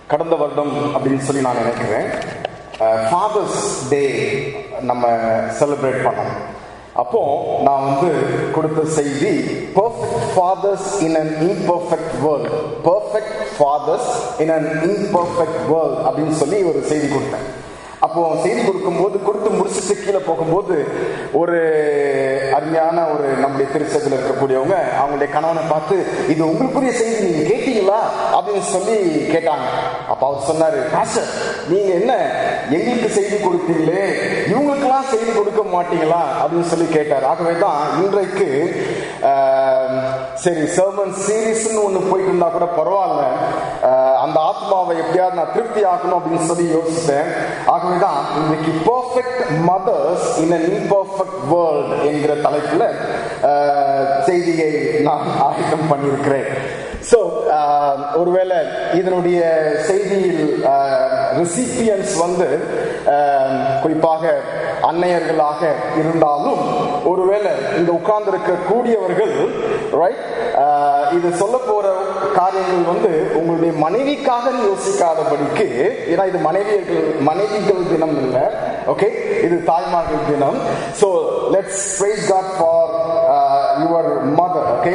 கடந்த வருடம் அப்படின்னு சொல்லி நான் நினைக்கிறேன் ஃபாதர்ஸ் டே நம்ம செலிப்ரேட் பண்ணோம் அப்போ நான் வந்து கொடுத்த செய்தி perfect fathers in an imperfect world perfect fathers in an imperfect world அப்படின்னு சொல்லி ஒரு செய்தி கொடுத்தேன் அப்போ செய்தி கொடுக்கும்போது கொடுத்து முடிச்சுட்டு கீழே போகும்போது ஒரு அருமையான ஒரு நம்முடைய திருச்சத்தில் இருக்கக்கூடியவங்க அவங்களுடைய கணவனை பார்த்து இது உங்களுக்குரிய செய்தி நீங்க கேட்டீங்களா அப்படின்னு சொல்லி கேட்டாங்க அப்ப அவர் சொன்னாரு பாஸ்டர் நீங்க என்ன எங்களுக்கு செய்தி கொடுத்தீங்களே இவங்களுக்கெல்லாம் செய்தி கொடுக்க மாட்டீங்களா அப்படின்னு சொல்லி கேட்டார் ஆகவே தான் இன்றைக்கு ஆஹ், சரி சர்மன் சீரீஸ்னு ஒண்ணு போயிட்டு இருந்தா கூட பரவாயில்ல ஆஹ், அந்த ஆத்மாவை எப்படியாவது நான் திருப்தி ஆகணும் அப்படின்னு சொல்லி யோசித்தேன் ஆகவேதான் இன்றைக்கு perfect mothers in an imperfect world என்கிற தலைப்புல ஆஹ், செய்தியை நான் ஆயத்தம் பண்ணியிருக்கிறேன் ஸோ ஒருவேளை இதனுடைய செய்தியில் ரெசிபியன்ஸ் வந்து ஆஹ், குறிப்பாக அன்னையர்களாக இருந்தாலும் ஒருவேளை இங்க உட்கார்ந்து இருக்கக்கூடியவர்கள் ரைட் இது சொல்ல போற காரியங்கள் வந்து உங்களுடைய மனைவிக்காக யோசிக்காதபடிக்கு ஏன்னா இது மனைவியர்கள் மனைவிகள் தினம் இல்லை ஓகே இது தாய்மார்கள் தினம் so let's praise God for your mother okay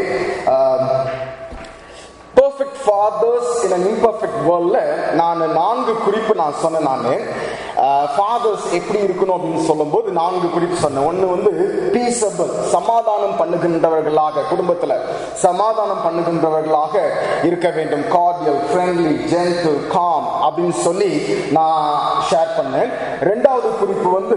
perfect fathers in an இம்பர்ஃபெக்ட் வேர்ல்ட்ல நான் நான்கு குறிப்பு நான் சொன்னேன் நான் ஃபாதர்ஸ் எப்படி இருக்கணும் அப்படின்னு சொல்லும்போது நான்கு குறிப்பு சொன்னேன் ஒன்று வந்து பீசபிள் சமாதானம் பண்ணுகின்றவர்களாக குடும்பத்தில் சமாதானம் பண்ணுகின்றவர்களாக இருக்க வேண்டும் கார்டியல் ஃப்ரெண்ட்லி ஜென்டில் காம் அப்படின்னு சொல்லி நான் ஷேர் பண்ணேன் ரெண்டாவது குறிப்பு வந்து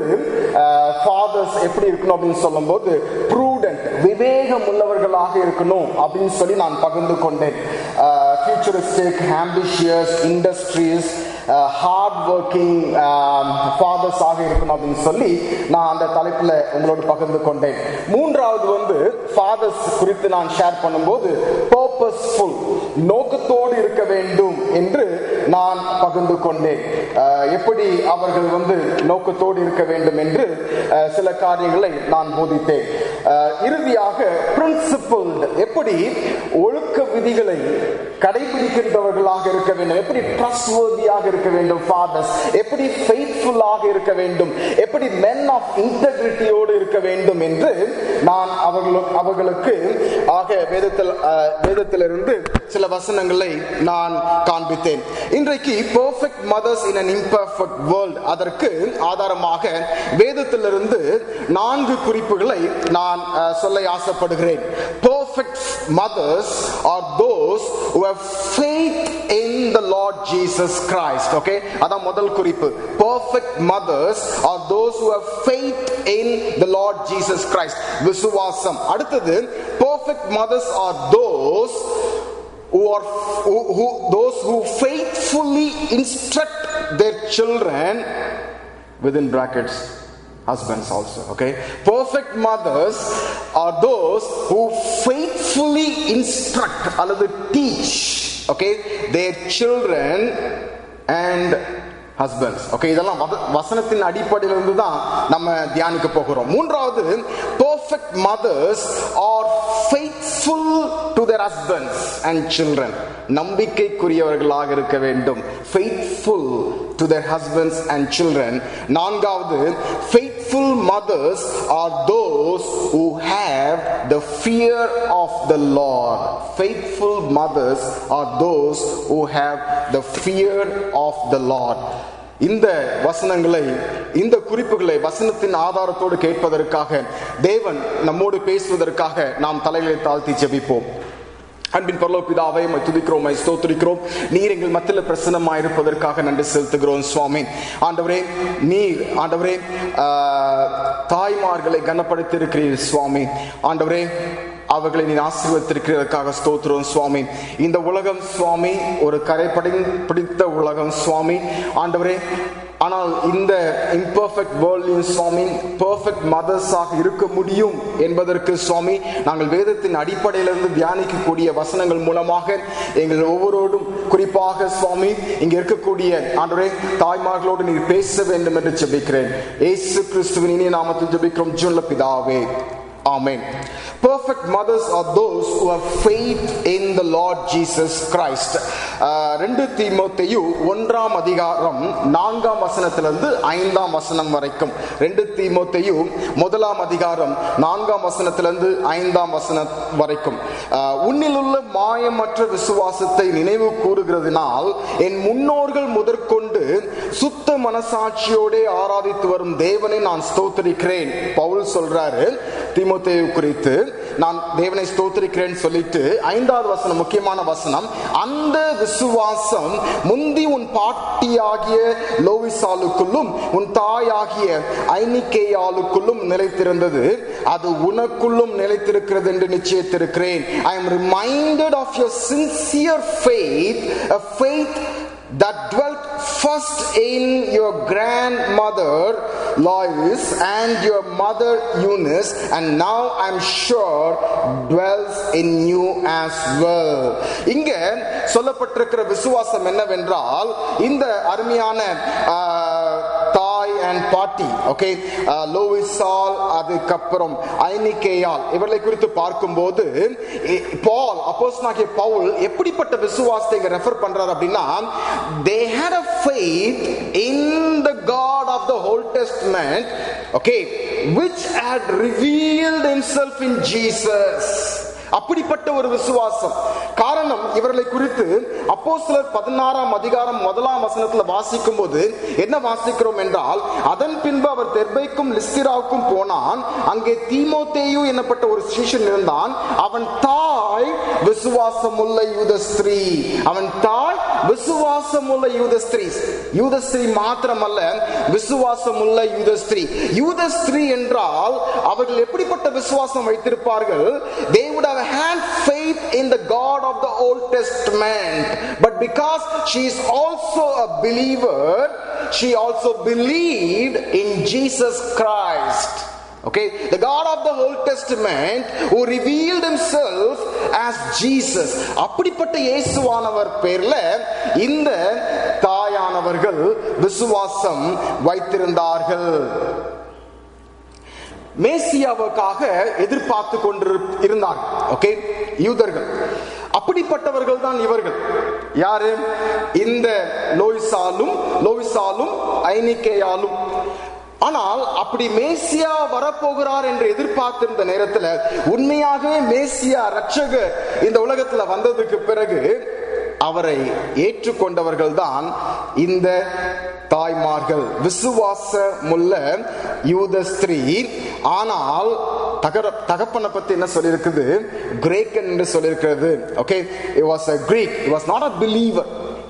ஃபாதர்ஸ் எப்படி இருக்கணும் அப்படின்னு சொல்லும்போது ப்ரூடென்ட் விவேகம் உள்ளவர்களாக இருக்கணும் அப்படின்னு சொல்லி நான் பகிர்ந்து கொண்டேன் futuristic ambitious industrious hard working fathers ஆக இருக்கணும் அப்படின்னு சொல்லி நான் அந்த தலைப்புல உங்களோடு பகிர்ந்து கொண்டேன் மூன்றாவது வந்து ஃபாதர்ஸ் குறித்து நான் ஷேர் பண்ணும்போது பர்பஸ்ஃபுல் நோக்கத்தோடு இருக்க வேண்டும் என்று நான் பகிர்ந்து கொண்டேன் அஹ், எப்படி அவர்கள் வந்து நோக்கத்தோடு இருக்க வேண்டும் என்று அஹ், சில காரியங்களை நான் போதித்தேன் அஹ், இறுதியாக பிரின்சிபிள் எப்படி ஒழுக்க விதிகளை கடைபிடிக்கின்றவர்களாக இருக்க வேண்டும் எப்படி ட்ரஸ்ட்வர்தியாக இருக்க வேண்டும் ஃபாதர்ஸ் எப்படி ஃபெய்த்ஃபுல்லாக இருக்க வேண்டும் எப்படி மென் ஆஃப் இன்டெகிரிட்டியோடு இருக்க வேண்டும் என்று நான் அவர்களுக்கு அவர்களுக்கு ஆக வேதத்தில் அஹ், வேதத்திலிருந்து சில வசனங்களை நான் காண்பித்தேன் இன்றைக்கு perfect mothers in an imperfect world அதற்கு ஆதாரமாக வேதத்திலிருந்து நான்கு குறிப்புகளை நான் அஹ், சொல்ல ஆசைப்படுகிறேன் perfect mothers are those who have faith in the Lord Jesus Christ okay அதான் முதல் குறிப்பு perfect mothers are those who have faith in the Lord Jesus Christ விசுவாசம் அடுத்தது perfect mothers are those who are who, who those who faithfully instruct their children within brackets husbands also okay perfect mothers are those who faithfully instruct அல்லது teach okay their children and husbands okay இதெல்லாம் வத- வசனத்தின் அடிப்படையிலிருந்து தான் நம்ம தியானிக்க போகிறோம் மூன்றாவது perfect mothers are faithful to their husbands and children நம்பிக்கைக்குரியவர்களாக இருக்க வேண்டும் faithful to their husbands and children நான்காவது faithful mothers are those who have the fear of the Lord faithful mothers are those who have the fear of the Lord இந்த வசனங்களை இந்த குறிப்புகளை வசனத்தின் ஆதாரத்தோடு கேட்பதற்காக தேவன் நம்மோடு பேசுவதற்காக நாம் தலைகளை தாழ்த்தி ஜெபிப்போம் அன்பின் பரலோக பிதாவை உம்மை துதிக்கிறோம் உம்மை ஸ்தோத்திரிக்கிறோம் நீர் எங்கள் மத்தியில் பிரசன்னமாய் இருப்பதற்காக நன்றி செலுத்துகிறோம் சுவாமி ஆண்டவரே நீர் ஆண்டவரே ஆஹ், தாய்மார்களை கனப்படுத்தி இருக்கிறீர் சுவாமி ஆண்டவரே அவர்களை நீ ஆசீர்வதித்திருக்கிறதற்காக ஸ்தோத்திரம் சுவாமி இந்த உலகம் சுவாமி ஒரு கரை படி- பிடித்த உலகம் சுவாமி ஆண்டவரே ஆனால் இந்த இம்பர்ஃபெக்ட் வேர்ல்டின் சுவாமி பெர்ஃபெக்ட் மதர்ஸாக இருக்க முடியும் என்பதற்கு சுவாமி நாங்கள் வேதத்தின் அடிப்படையிலிருந்து தியானிக்கக்கூடிய வசனங்கள் மூலமாக எங்கள் ஒவ்வொருவரும் குறிப்பாக சுவாமி இங்க இருக்கக்கூடிய ஆண்டவரே தாய்மார்களோடு நீர் பேச வேண்டும் என்று ஜெபிக்கிறேன் ஏசு கிறிஸ்துவின் இனிய நாமத்தில் ஜெபிக்கிறோம் ஜுல்ல பிதாவே Amen. Perfect mothers are those who have faith in the Lord Jesus Christ. ஆஹ் ரெண்டு தீமோத்தேயு ஒன்றாம் அதிகாரம் நான்காம் வசனத்திலிருந்து ஐந்தாம் வசனம் வரைக்கும் ரெண்டு தீமோத்தேயு முதலாம் அதிகாரம் நான்காம் வசனத்திலிருந்து ஐந்தாம் வசனம் வரைக்கும் ஆஹ் உன்னிலுள்ள மாயமற்ற விசுவாசத்தை நினைவு கூறுகிறதுனால் என் முன்னோர்கள் முதற்கொண்டு சுத்த மனசாட்சியோட ஆராதித்து வரும் தேவனை நான் ஸ்தோத்தரிக்கிறேன் பவுல் சொல்றாரு தீமோத்தேயு குறித்து நான் தேவனை ஸ்தோத்திரிக்கிறேன் சொல்லிட்டு ஐந்தாவது வசனம் முக்கியமான வசனம் அந்த விசுவாசம் முந்தி உன் பாட்டியாகிய லோவிசாலுக்குள்ளும் உன் தாயாகிய ஐனிக்கேயாலுக்குள்ளும் நிலைத்திருந்தது அது உனக்குள்ளும் நிலைத்திருக்கிறது என்று நிச்சயித்திருக்கிறேன் I am reminded of your sincere faith a faith that dwelt first in your grandmother Lois and your mother Eunice, and now I'm sure dwells in you as well. இங்க சொல்லப்பட்டிருக்கிற விசுவாசம் என்னவென்றால் இந்த அருமையான ஆஹ், தாய் அண்ட் பாட்டி ஓகே லோவிசால் அதுக்கப்புறம் ஐனிகேயால் இவர்களை குறித்து பார்க்கும்போது இ- பால் அப்போஸ்தலனாகிய பவுல் எப்படிப்பட்ட விசுவாசத்தை இங்க ரெஃபர் பண்றாரு அப்படின்னா they had a faith in the God of the Old Testament okay which had revealed himself in Jesus அப்படிப்பட்ட ஒரு விசுவாசம் காரணம் இவர்களை குறித்து அப்போஸ்தலர் பதினாறாம் அதிகாரம் முதலாம் வசனத்துல வாசிக்கும் போது என்ன வாசிக்கிறோம் என்றால் அதன் பின்பு அவர் தெர்பைக்கும் லிஸ்திராவுக்கும் போனான் அங்கே தீமோத்தேயு என்னப்பட்ட ஒரு சிஷன் இருந்தான் அவன் தாய் விசுவாசமுள்ள யூத ஸ்திரீ அவன் தாய் விசுவாசமுள்ள யூத ஸ்திரீ யூத ஸ்திரீ மாத்திரமல்ல விசுவாசமுள்ள யூத ஸ்திரீ யூத ஸ்திரீ என்றால் அவர்கள் எப்படிப்பட்ட விசுவாசம் வைத்திருப்பார்கள் they would have had faith in the God of the Old Testament but because she is also a believer she also believed in Jesus Christ Okay, the God of the Old Testament who revealed himself as Jesus. அப்படிப்பட்ட இயேசுவானவர் பேர்ல இந்த தாயானவர்கள் விசுவாசம் வைத்திருந்தார்கள் மேசியாவுக்காக எதிர்பார்த்து கொண்டு இருந்தார்கள் okay யூதர்கள் அப்படிப்பட்டவர்கள் தான் இவர்கள் யாரு இந்த லோய்சாலும் லோய்சாலும் ஐனிக்கேயாலும் ஆனால் அப்படி மேசியா வரப்போகிறார் என்று எதிர்பார்த்திருந்த நேரத்துல உண்மையாகவே மேசியா ரட்சகர் இந்த உலகத்துல வந்ததுக்கு பிறகு அவரை ஏற்றுக்கொண்டவர்கள் தான் இந்த தாய்மார்கள் விசுவாசமுள்ள யூத ஸ்திரீ ஆனால் தகர தகப்பனை பத்தி என்ன சொல்லியிருக்குது கிரேக்கன் என்று சொல்லியிருக்கிறது okay it was a greek it was not a believer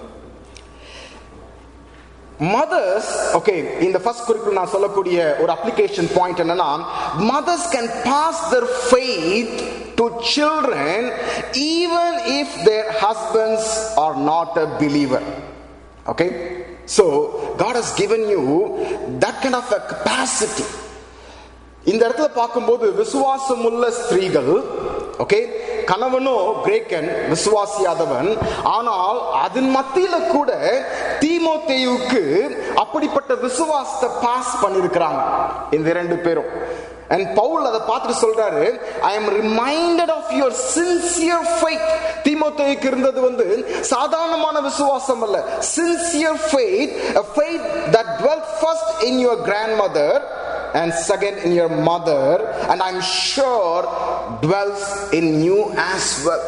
mothers okay இந்த ஃபர்ஸ்ட் குறிப்பில் நான் சொல்லக்கூடிய ஒரு அப்ளிகேஷன் பாயிண்ட் என்னன்னா mothers can pass their faith to children even if their husbands are not a believer okay so God has given you that kind of a capacity இந்த இடத்துல பார்க்கும்போது விசுவாசமுள்ள ஸ்திரீகள் ஓகே கணவனோ கிரேக்கன் விசுவாசியாதவன் ஆனால் அதன் மத்தியில கூட தீமோத்தேயுக்கு அப்படிப்பட்ட விசுவாசத்தை பாஸ் பண்ணிருக்கிறாங்க இந்த இரண்டு பேரும் அண்ட் பவுல் அதை பார்த்துட்டு சொல்றாரு I am reminded of your sincere faith தீமோத்தேயுக்கு இருந்தது வந்து சாதாரணமான விசுவாசம் அல்ல sincere faith a faith that dwelt first in your grandmother and second in your mother and i'm sure dwells in you as well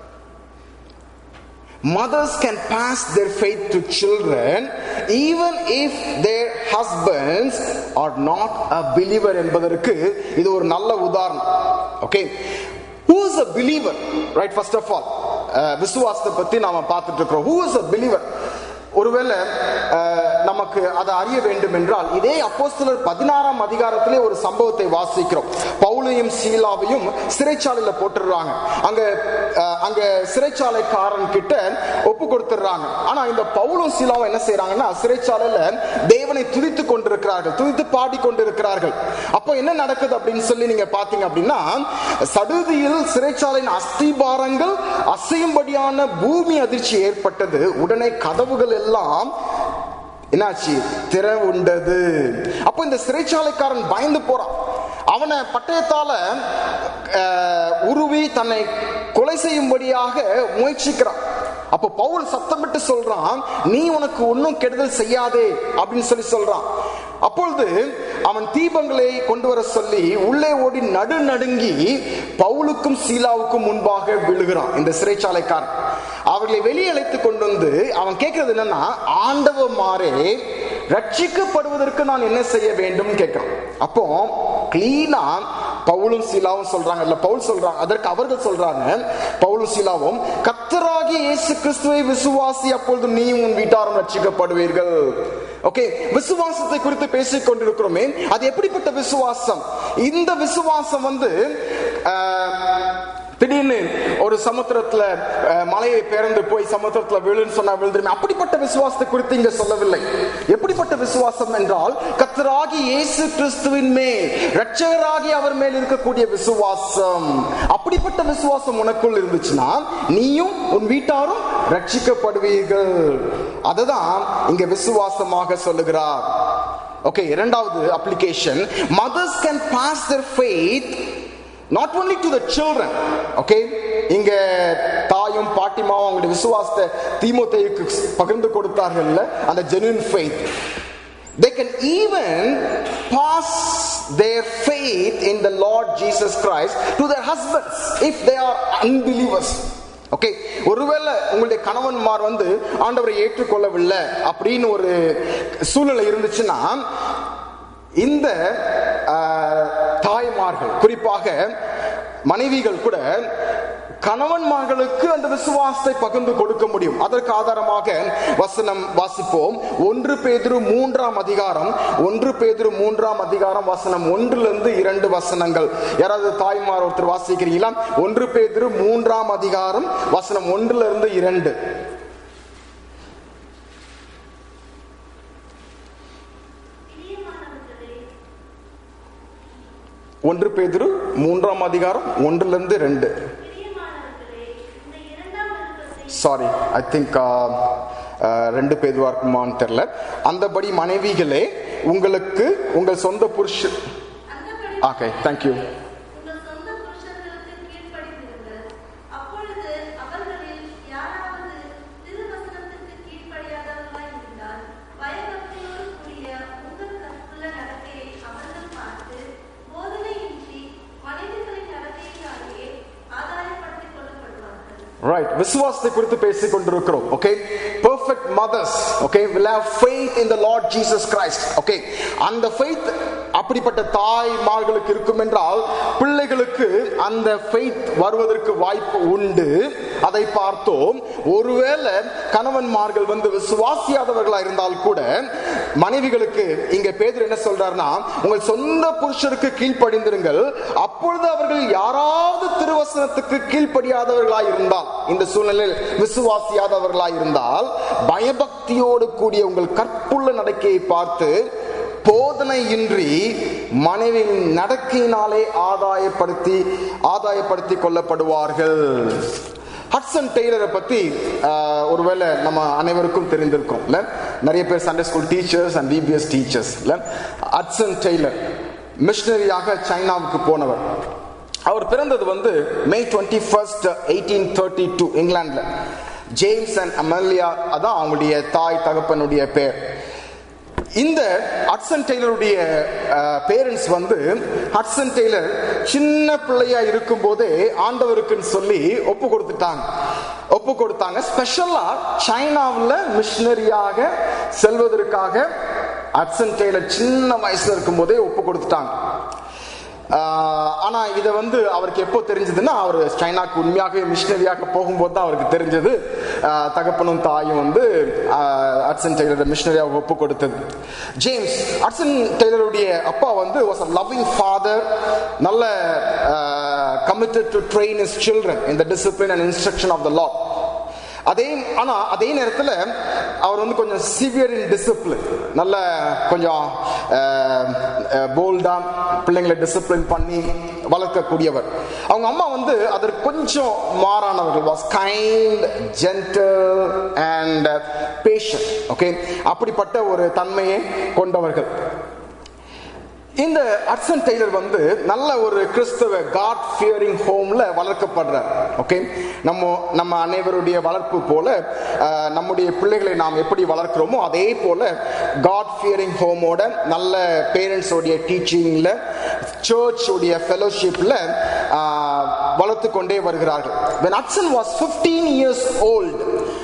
mothers can pass their faith to children even if their husbands are not a believer என்பதற்கு இது ஒரு நல்ல உதாரணம் okay who is a believer right first of all அஹ், விசுவாசத்தை பத்தி நாம பார்த்துட்டு இருக்கிறோம் who is a believer ஒருவேளை அஹ், நமக்கு அதை அறிய வேண்டும் என்றால் இதே அப்போஸ்தலர் பதினாறாம் அதிகாரத்திலே ஒரு சம்பவத்தை வாசிக்கிறோம் பவுலையும் சீலாவையும் சிறைச்சாலையில போட்டுடுறாங்க அங்க அஹ், அங்க சிறைச்சாலைக்காரன் கிட்ட ஒப்பு கொடுத்துடுறாங்க ஆனா இந்த பவுலும் சீலாவும் என்ன செய்யறாங்கன்னா சிறைச்சாலையில தேவனை துதித்து கொண்டிருக்கிறார்கள் துதித்து பாடி கொண்டிருக்கிறார்கள் அப்போ என்ன நடக்குது அப்படின்னு சொல்லி நீங்க பாத்தீங்க அப்படின்னா சடுதியில் சிறைச்சாலையின் அஸ்திபாரங்கள் அசையும்படியான பூமி அதிர்ச்சி ஏற்பட்டது உடனே கதவுகள் எல்லாம் என்னாச்சு திற உண்டது அப்போ இந்த சிறைச்சாலைக்காரன் பயந்து போறான் அவனை பட்டயத்தால அஹ், உருவி தன்னை கொலை செய்யும்படியாக முயற்சிக்கிறான் அப்போ பவுல் சத்தமிட்டு சொல்றான் நீ உனக்கு ஒன்றும் கெடுதல் செய்யாதே அப்படின்னு சொல்லி சொல்றான் அப்பொழுது அவன் தீபங்களை கொண்டு வர சொல்லி உள்ளே ஓடி நடு நடுங்கி பவுலுக்கும் சீலாவுக்கும் முன்பாக விழுகிறான் இந்த சிறைச்சாலைக்காரன் அவர்களை வெளியே அழைத்து கொண்டு வந்து அவன் கேட்கறது என்னன்னா ஆண்டவ மாறே ரட்சிக்கப்படுவதற்கு நான் என்ன செய்ய வேண்டும் கேட்கிறான் அப்போ கிளீனா பவுலும் சீலாவும் சொல்றாங்க இல்ல பவுல் சொல்றாங்க அதற்கு அவர்கள் சொல்றாங்க பவுலும் சீலாவும் கத்தராகிய இயேசு கிறிஸ்துவை விசுவாசி அப்பொழுது நீ உன் வீட்டாரும் ரட்சிக்கப்படுவீர்கள் ஓகே விசுவாசத்தை குறித்து பேசிக் கொண்டிருக்கிறோமே அது எப்படிப்பட்ட விசுவாசம் இந்த விசுவாசம் வந்து ஆஹ், திடீர்னு ஒரு சமுத்திரத்துல அஹ், மலையை பேர்ந்து போய் சமுத்திரத்துல விழுன்னு சொன்னா விழுந்துருமே அப்படிப்பட்ட விசுவாசத்தை குறித்து இங்க சொல்லவில்லை எப்படிப்பட்ட விசுவாசம் என்றால் கத்தராகி இயேசு கிறிஸ்துவின் மேல் இரட்சகராகி அவர் மேல் இருக்கக்கூடிய விசுவாசம் அப்படிப்பட்ட விசுவாசம் உனக்குள் இருந்துச்சுன்னா நீயும் உன் வீட்டாரும் ரட்சிக்கப்படுவீர்கள் அதுதான் இங்க விசுவாசமாக சொல்லுகிறார் ஓகே இரண்டாவது application mothers can pass their faith not only to the children okay இங்க தாயும் பாட்டிமாவும் அவங்களுடைய விசுவாசத்தை தீமோத்தேயுக்கு பகிர்ந்து கொடுத்தார்கள்ல அந்த genuine faith they can even pass their faith in the Lord Jesus Christ to their husbands if they are unbelievers okay ஒருவேளை உங்களுடைய கணவன்மார் வந்து ஆண்டவரை ஏற்றுக்கொள்ளவில்லை அப்படின்னு ஒரு சூழ்நிலை இருந்துச்சுன்னா இந்த ஆஹ், தாய்மார்கள் குறிப்பாக மனைவிகள் கூட கணவன்மார்களுக்கு அந்த விசுவாசத்தை பகிர்ந்து கொடுக்க முடியும் அதற்கு ஆதாரமாக வசனம் வாசிப்போம் ஒன்று பேதுரு மூன்றாம் அதிகாரம் ஒன்று பேதுரு மூன்றாம் அதிகாரம் வசனம் ஒன்றிலிருந்து இரண்டு வசனங்கள் யாராவது தாய்மார் ஒருத்தர் வாசிக்கிறீங்களா ஒன்று பேதுரு மூன்றாம் அதிகாரம் வசனம் ஒன்றிலிருந்து இரண்டு பிரியமானவர்களே, ஒன்று பேதுரு மூன்றாம் அதிகாரம் ஒன்றிலிருந்து ரெண்டு பிரியமானவர்களே, இந்த இரண்டாம் விருப்பத்தை சாரி ஐ திங்க் ரெண்டு பேதுவா இருக்குமான்னு தெரியல அந்தபடி மனைவிகளே உங்களுக்கு உங்கள் சொந்த புருஷ அந்தபடி ஓகே தேங்க்யூ உங்கள் சொந்த புருஷர்களுக்கு கீழ்ப்படிந்திருங்கள். அப்பொழுது அவர்களில் யாராவது திருவசனத்துக்கு கீழ்ப்படியாதவர்களாய் இருந்தால், பயபக்தியோடு கூடிய உங்கள் கற்புள்ள நடத்தையை அவர்கள் பார்த்து, போதனையின்றி மனிதர்களின் நடத்தையினாலேயே ஆதாயப்படுத்திக் கொள்ளப்படுவார்கள். ரைட் விசுவாசத்தை குறித்து பேசிக் கொண்டிருக்கிறோம் okay perfect mothers okay will have faith in the lord jesus christ okay அந்த faith அப்படிப்பட்ட தாய்மார்களுக்கு இருக்கும் என்றால் பிள்ளைகளுக்கு அந்த faith வருவதற்கு வாய்ப்பு உண்டு அதை பார்த்தோம் ஒருவேளை கணவன்மார்கள் வந்து விசுவாசியாதவர்களா இருந்தால் கூட மனைவிகளுக்கு இங்க பேதர் என்ன சொல்றாருன்னா உங்கள் சொந்த புருஷருக்கு கீழ்ப்படிந்திருங்கள் அப்பொழுது அவர்கள் யாராவது திருவசனத்துக்கு கீழ்ப்படியாதவர்களாய் இருந்தால் இந்த சூழ்நிலையில் விசுவாசியாதவர்களாய் இருந்தால் பயபக்தியோடு கூடிய உங்கள் கற்புள்ள நடக்கையை பார்த்து போதனையின்றி மனைவியின் நடக்கையினாலே ஆதாயப்படுத்தி ஆதாயப்படுத்தி கொள்ளப்படுவார்கள் ஹட்சன் டெய்லரை பத்தி ஆஹ், ஒருவேளை நம்ம அனைவருக்கும் தெரிந்திருக்கும் இல்ல நிறைய பேர் Sunday school teachers and VBS teachers இல்ல ஹட்சன் டெய்லர் மிஷனரியாக சைனாவுக்கு போனவர் அவர் பிறந்தது வந்து May twenty first eighteen thirty two இங்கிலாந்துல ஜேம்ஸ் அண்ட் அமல்யா அதான் அவங்களுடைய தாய் தகப்பனுடைய பேர் இந்த ஹட்சன் டெய்லருடைய பேரண்ட்ஸ் வந்து ஹட்சன் டெய்லர் சின்ன பிள்ளையா இருக்கும் போதே ஆண்டவருக்குன்னு சொல்லி ஒப்பு கொடுத்துட்டாங்க ஒப்பு கொடுத்தாங்க ஸ்பெஷலா சைனாவில் மிஷினரியாக செல்வதற்காக ஹட்சன் டெய்லர் சின்ன வயசுல இருக்கும் போதே ஒப்பு கொடுத்துட்டாங்க ஆஹ் ஆனா இதை வந்து அவருக்கு எப்போ தெரிஞ்சதுன்னா அவர் சைனாக்கு உண்மையாகவே மிஷினரியாக போகும்போது தான் அவருக்கு தெரிஞ்சது ஆஹ் தகப்பனும் தாயும் வந்து ஆஹ் அட்சன் டெய்லர் மிஷினரியாக ஒப்பு கொடுத்தது ஜேம்ஸ் அட்சன் டெய்லருடைய அப்பா வந்து வாஸ் அ லவ்விங் ஃபாதர் நல்ல committed to train his children in the discipline and instruction of the law அதே ஆனா அதே நேரத்துல அவர் வந்து கொஞ்சம் சிவியர் இன் டிசிப்ளின் நல்ல கொஞ்சம் போல்டா பிள்ளைங்களை டிசிப்ளின் பண்ணி வளர்க்கக்கூடியவர் அவங்க அம்மா வந்து அதற்கு கொஞ்சம் மாறானவர்கள் was kind gentle and patient okay அப்படிப்பட்ட ஒரு தன்மையை கொண்டவர்கள் இந்த அட்சன் டெய்லர் வந்து நல்ல ஒரு கிறிஸ்தவ காட் ஃபியரிங் ஹோம்ல வளர்க்கப்படுறார் ஓகே நம்ம நம்ம அனைவருடைய வளர்ப்பு போல அஹ், நம்முடைய பிள்ளைகளை நாம் எப்படி வளர்க்கிறோமோ அதே போல காட் ஃபியரிங் ஹோமோட நல்ல பேரண்ட்ஸோடைய டீச்சிங்ல சர்ச் உடைய ஃபெலோஷிப்ல வளர்த்து கொண்டே வருகிறார்கள் when Hudson was 15 years old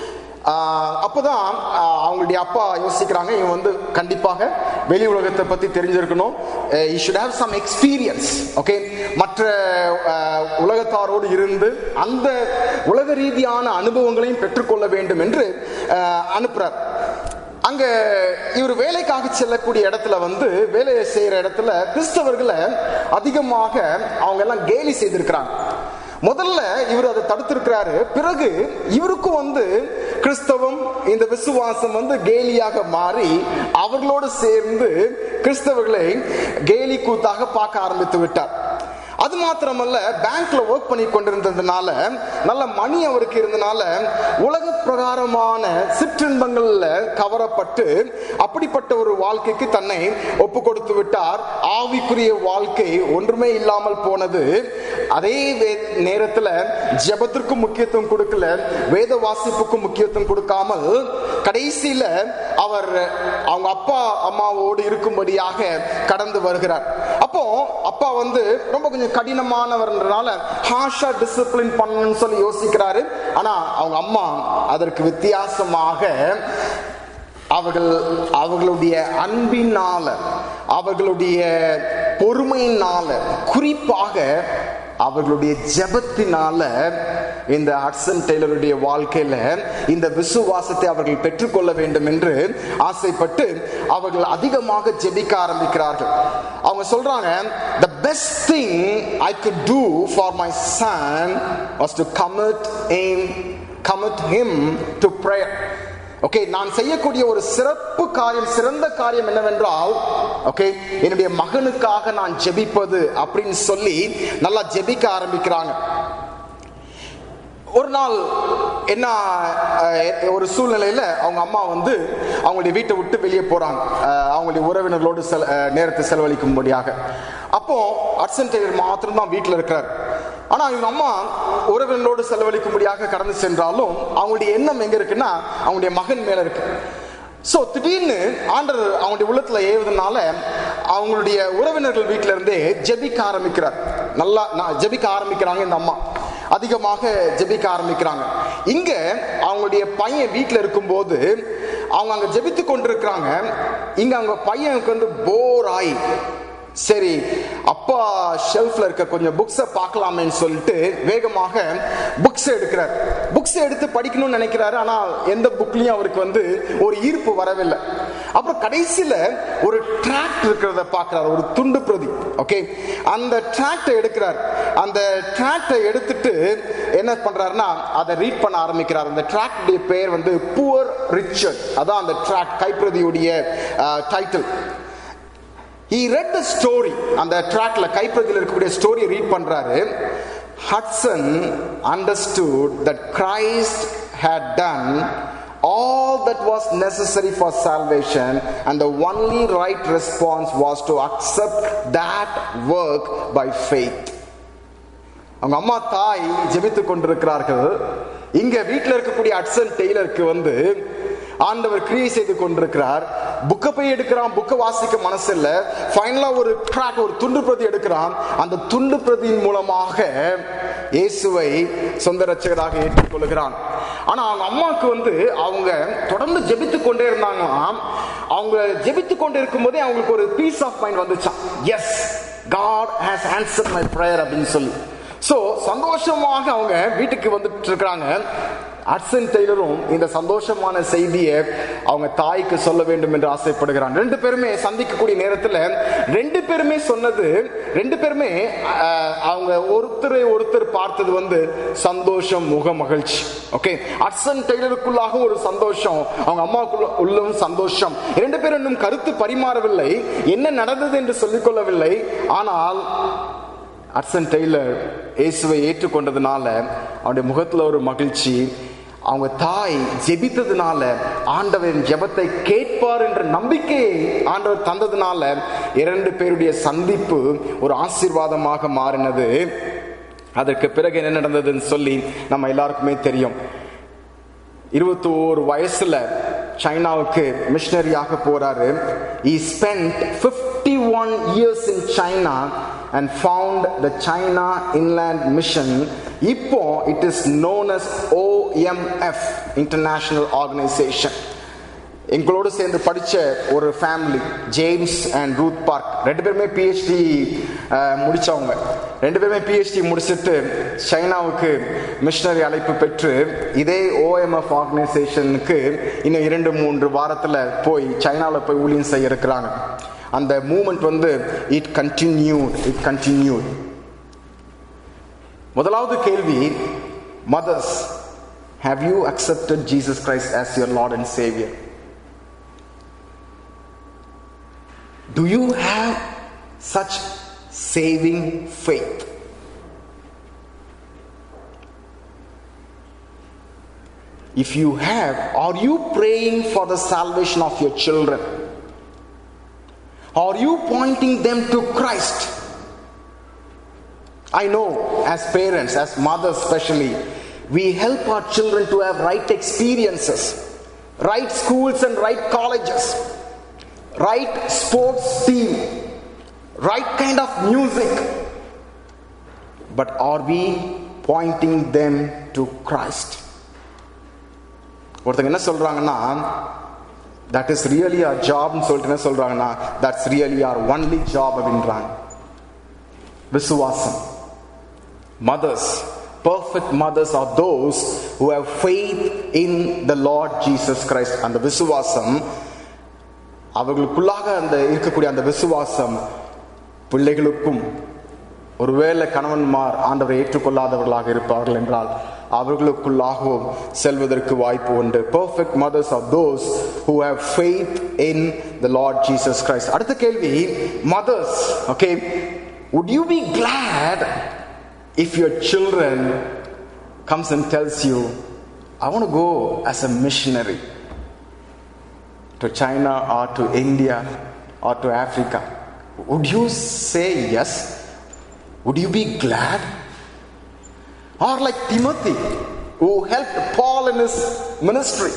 ah அப்பதான் ஆஹ் அவங்களுடைய அப்பா யோசிக்கிறாங்க இவன் வந்து கண்டிப்பாக வெளி உலகத்தை பத்தி தெரிஞ்சிருக்கணும் he should have some experience okay மற்ற ஆஹ் உலகத்தாரோடு இருந்து அந்த உலக ரீதியான அனுபவங்களையும் பெற்றுக்கொள்ள வேண்டும் என்று ஆஹ் அனுப்புறார் அங்க இவர் வேலைக்காக செல்லக்கூடிய இடத்துல வந்து வேலை செய்யற இடத்துல கிறிஸ்தவர்களை அதிகமாக அவங்க எல்லாம் கேலி செய்திருக்கிறாங்க முதல்ல இவர் அதை தடுத்திருக்கிறாரு பிறகு இவருக்கும் வந்து கிறிஸ்தவம் இந்த விசுவாசம் வந்து கேலியாக மாறி அவர்களோடு சேர்ந்து கிறிஸ்தவர்களை கேலி கூத்தாக பார்க்க ஆரம்பித்து விட்டார் அது மாத்திரமல்ல பேங்க்ல ஒர்க் பண்ணி கொண்டிருந்ததுனால நல்ல மணி அவருக்கு இருந்தனால உலக பிரகாரமான சிற்றின்பங்கள்ல கவரப்பட்டு அப்படிப்பட்ட ஒரு வாழ்க்கைக்கு தன்னை ஒப்பு கொடுத்து விட்டார் ஆவிக்குரிய வாழ்க்கை ஒன்றுமே இல்லாமல் போனது அதே வே- நேரத்துல ஜெபத்திற்கு முக்கியத்துவம் கொடுக்கல வேத வாசிப்புக்கும் முக்கியத்துவம் கொடுக்காமல் கடைசியில அவர் அவங்க அப்பா அம்மாவோடு இருக்கும்படியாக கடந்து வருகிறார் அப்போ அப்பா வந்து ரொம்ப கொஞ்சம் கடினமானவர்ன்றனால ஹாஷா டிசிப்ளின் பண்ணணும்னு சொல்லி யோசிக்கிறாரு ஆனா அவங்க அம்மா அதற்கு வித்தியாசமாக அவர்கள் அவர்களுடைய அன்பினால அவர்களுடைய பொறுமையினால குறிப்பாக அவர்களுடைய ஜெபத்தினால இந்த ஹட்சன் டெய்லருடைய வாழ்க்கையில இந்த விசுவாசத்தை அவர்கள் பெற்றுக்கொள்ள வேண்டும் என்று ஆசைப்பட்டு அவர்கள் அதிகமாக ஜெபிக்க ஆரம்பிக்கிறார்கள் அவங்க சொல்றாங்க the best thing I could do for my son was to commit him commit him to prayer okay நான் செய்யக்கூடிய ஒரு சிறப்பு காரியம் சிறந்த காரியம் என்னவென்றால் ஓகே என்னுடைய மகனுக்காக நான் ஜெபிப்பது அப்படின்னு சொல்லி நல்லா ஜெபிக்க ஆரம்பிக்கிறாங்க ஒரு நாள் என்ன அஹ், ஒரு சூழ்நிலையில அவங்க அம்மா வந்து அவங்களுடைய வீட்டை விட்டு வெளியே போறாங்க அஹ், அவங்களுடைய உறவினர்களோடு செல அஹ், நேரத்தை செலவழிக்கும்படியாக அப்போ அட்சன் டெய்லர் மாத்திரம் தான் வீட்டில் இருக்கிறார் ஆனா இவங்க அம்மா உறவினர்களோடு செலவழிக்கும்படியாக கடந்து சென்றாலும் அவங்களுடைய எண்ணம் எங்க இருக்குன்னா அவங்களுடைய மகன் மேல இருக்கு சோ திடீர்னு ஆண்டர் அவங்களுடைய உள்ளத்துல ஏவுதுனால அவங்களுடைய உறவினர்கள் வீட்டில இருந்தே ஜெபிக்க ஆரம்பிக்கிறார் நல்லா நான் ஜெபிக்க ஆரம்பிக்கிறாங்க இந்த அம்மா அதிகமாக ஜெபிக்க ஆரம்பிக்கிறாங்க இங்க அவங்களுடைய பையன் வீட்டில் இருக்கும்போது அவங்க அங்க ஜெபித்து கொண்டிருக்கிறாங்க இங்க அவங்க பையனுக்கு வந்து போர் ஆகி சரி அப்பா ஷெல்ஃப்ல இருக்க கொஞ்சம் புக்ஸை பார்க்கலாமேன்னு சொல்லிட்டு வேகமாக புக்ஸ் எடுக்கிறார் புக்ஸ் எடுத்து படிக்கணும்னு நினைக்கிறாரு ஆனா எந்த புக்லயும் அவருக்கு வந்து ஒரு ஈர்ப்பு வரவில்லை அப்புறம் கடைசியில ஒரு ட்ராக்ட் இருக்கிறத பார்க்கிறார் ஒரு துண்டு பிரதி ஓகே அந்த ட்ராக்டை எடுக்கிறார் அந்த ட்ராக்டை எடுத்துட்டு என்ன பண்றாருன்னா அதை ரீட் பண்ண ஆரம்பிக்கிறார் அந்த ட்ராக்டுடைய பெயர் வந்து புவர் ரிச்சர்ட் அதான் அந்த ட்ராக்ட் கைப்பிரதியுடைய title he read the story அந்த ட்ராக்ல கைப்பிரதியில் இருக்கக்கூடிய ஸ்டோரி ரீட் பண்றாரு Hudson understood that Christ had done all that was necessary for salvation and the only right response was to accept that work by faith அவங்க அம்மா தாய் ஜெபித்துக் கொண்டிருக்கிறார்கள் இங்க வீட்டில் இருக்கக்கூடிய அட்சன் டெய்லருக்கு வந்து ஆண்டவர் கிரியை செய்து கொண்டிருக்கிறார் புக்கை போய் எடுக்கிறான் புக்கை வாசிக்க மனசு இல்ல ஃபைனலா ஒரு ட்ராக் ஒரு துண்டு பிரதி எடுக்கிறான் அந்த துண்டு பிரதியின் மூலமாக இயேசுவை சொந்த ரட்சகராக ஏற்றுக்கொள்கிறான் ஆனா அவங்க அம்மாவுக்கு வந்து அவங்க தொடர்ந்து ஜெபித்து கொண்டே இருந்தாங்களாம் அவங்க ஜெபித்து கொண்டே இருக்கும்போதே அவங்களுக்கு ஒரு பீஸ் ஆஃப் மைண்ட் வந்துச்சான் yes God has answer my prayer அப்படின்னு சொல்லி சோ சந்தோஷமாக அவங்க வீட்டுக்கு வந்துட்டு இருக்கிறாங்க அட்சன் டெய்லரும் இந்த சந்தோஷமான செய்தியை அவங்க தாய்க்கு சொல்ல வேண்டும் என்று ஆசைப்படுகிறான் ரெண்டு பேருமே சந்திக்கக்கூடிய நேரத்துல ரெண்டு பேருமே சொன்னது ரெண்டு பேருமே அஹ், அவங்க ஒருத்தரை ஒருத்தர் பார்த்தது வந்து சந்தோஷம் முக மகிழ்ச்சி ஓகே அட்சன் டெய்லருக்குள்ளாக ஒரு சந்தோஷம் அவங்க அம்மாவுக்குள்ள உள்ளவும் சந்தோஷம் இரண்டு பேரும் இன்னும் கருத்து பரிமாறவில்லை என்ன நடந்தது என்று சொல்லிக்கொள்ளவில்லை ஆனால் அட்சன் டெய்லர் இயேசுவை ஏற்றுக்கொண்டதுனால அவனுடைய முகத்துல ஒரு மகிழ்ச்சி அவங்க தாய் ஜெபித்ததுனால ஆண்டவரின் ஜெபத்தை கேட்பார் என்ற நம்பிக்கையை ஆண்டவர் தந்ததுனால இரண்டு பேருடைய சந்திப்பு ஒரு ஆசீர்வாதமாக மாறினது அதற்கு பிறகு என்ன நடந்ததுன்னு சொல்லி நம்ம எல்லாருக்குமே தெரியும் இருபத்தி ஓரு வயசுல சைனாவுக்கு மிஷனரியாக போறாரு he spent 51 years in China and found the China Inland Mission இப்போ it is known as OMF International Organization எங்களோடு சேர்ந்து படிச்ச ஒரு family James and Ruth Park ரெண்டு பேருமே பிஹெச்டி முடிச்சவங்க ரெண்டு பேருமே பிஹெச்டி முடிச்சுட்டு சைனாவுக்கு மிஷனரி அழைப்பு பெற்று இதே ஓஎம்எஃப் ஆர்கனைசேஷனுக்கு இன்னும் இரண்டு மூன்று வாரத்தில் போய் சைனாவில் போய் ஊழியம் செய்ய இருக்கிறாங்க அந்த மூமெண்ட் வந்து இட் கண்டினியூட் இட் கண்டினியூட் முதலாவது கேள்வி mothers have you accepted Jesus Christ as your Lord and saviour Do you have such saving faith? If you have, are you praying for the salvation of your children? Are you pointing them to Christ? I know, as parents, as mothers especially, we help our children to have right experiences, right schools and right colleges right sports team, right kind of music. But are we pointing them to Christ? ஒருத்தங்க என்ன சொல்றாங்கன்னா that is really our ஜாப்னு சொல்லிட்டு என்ன சொல்றாங்கன்னா that's really our only job அப்படின்றாங்க விசுவாசம் mothers perfect mothers are those who have faith in the Lord Jesus Christ அந்த விசுவாசம் அவர்களுக்குள்ளாக அந்த இருக்கக்கூடிய அந்த விசுவாசம் பிள்ளைகளுக்கும் ஒருவேளை கணவன்மார் ஆண்டவரை ஏற்றுக்கொள்ளாதவர்களாக இருப்பார்கள் என்றால் அவர்களுக்குள்ளாகவும் செல்வதற்கு வாய்ப்பு உண்டு perfect mothers of those who have faith in the Lord Jesus Christ அடுத்த கேள்வி mothers okay would you be glad if your children comes and tells you I want go as a missionary to China or to India or to Africa, would you say yes? Would you be glad? Or like Timothy, who helped Paul in his ministry.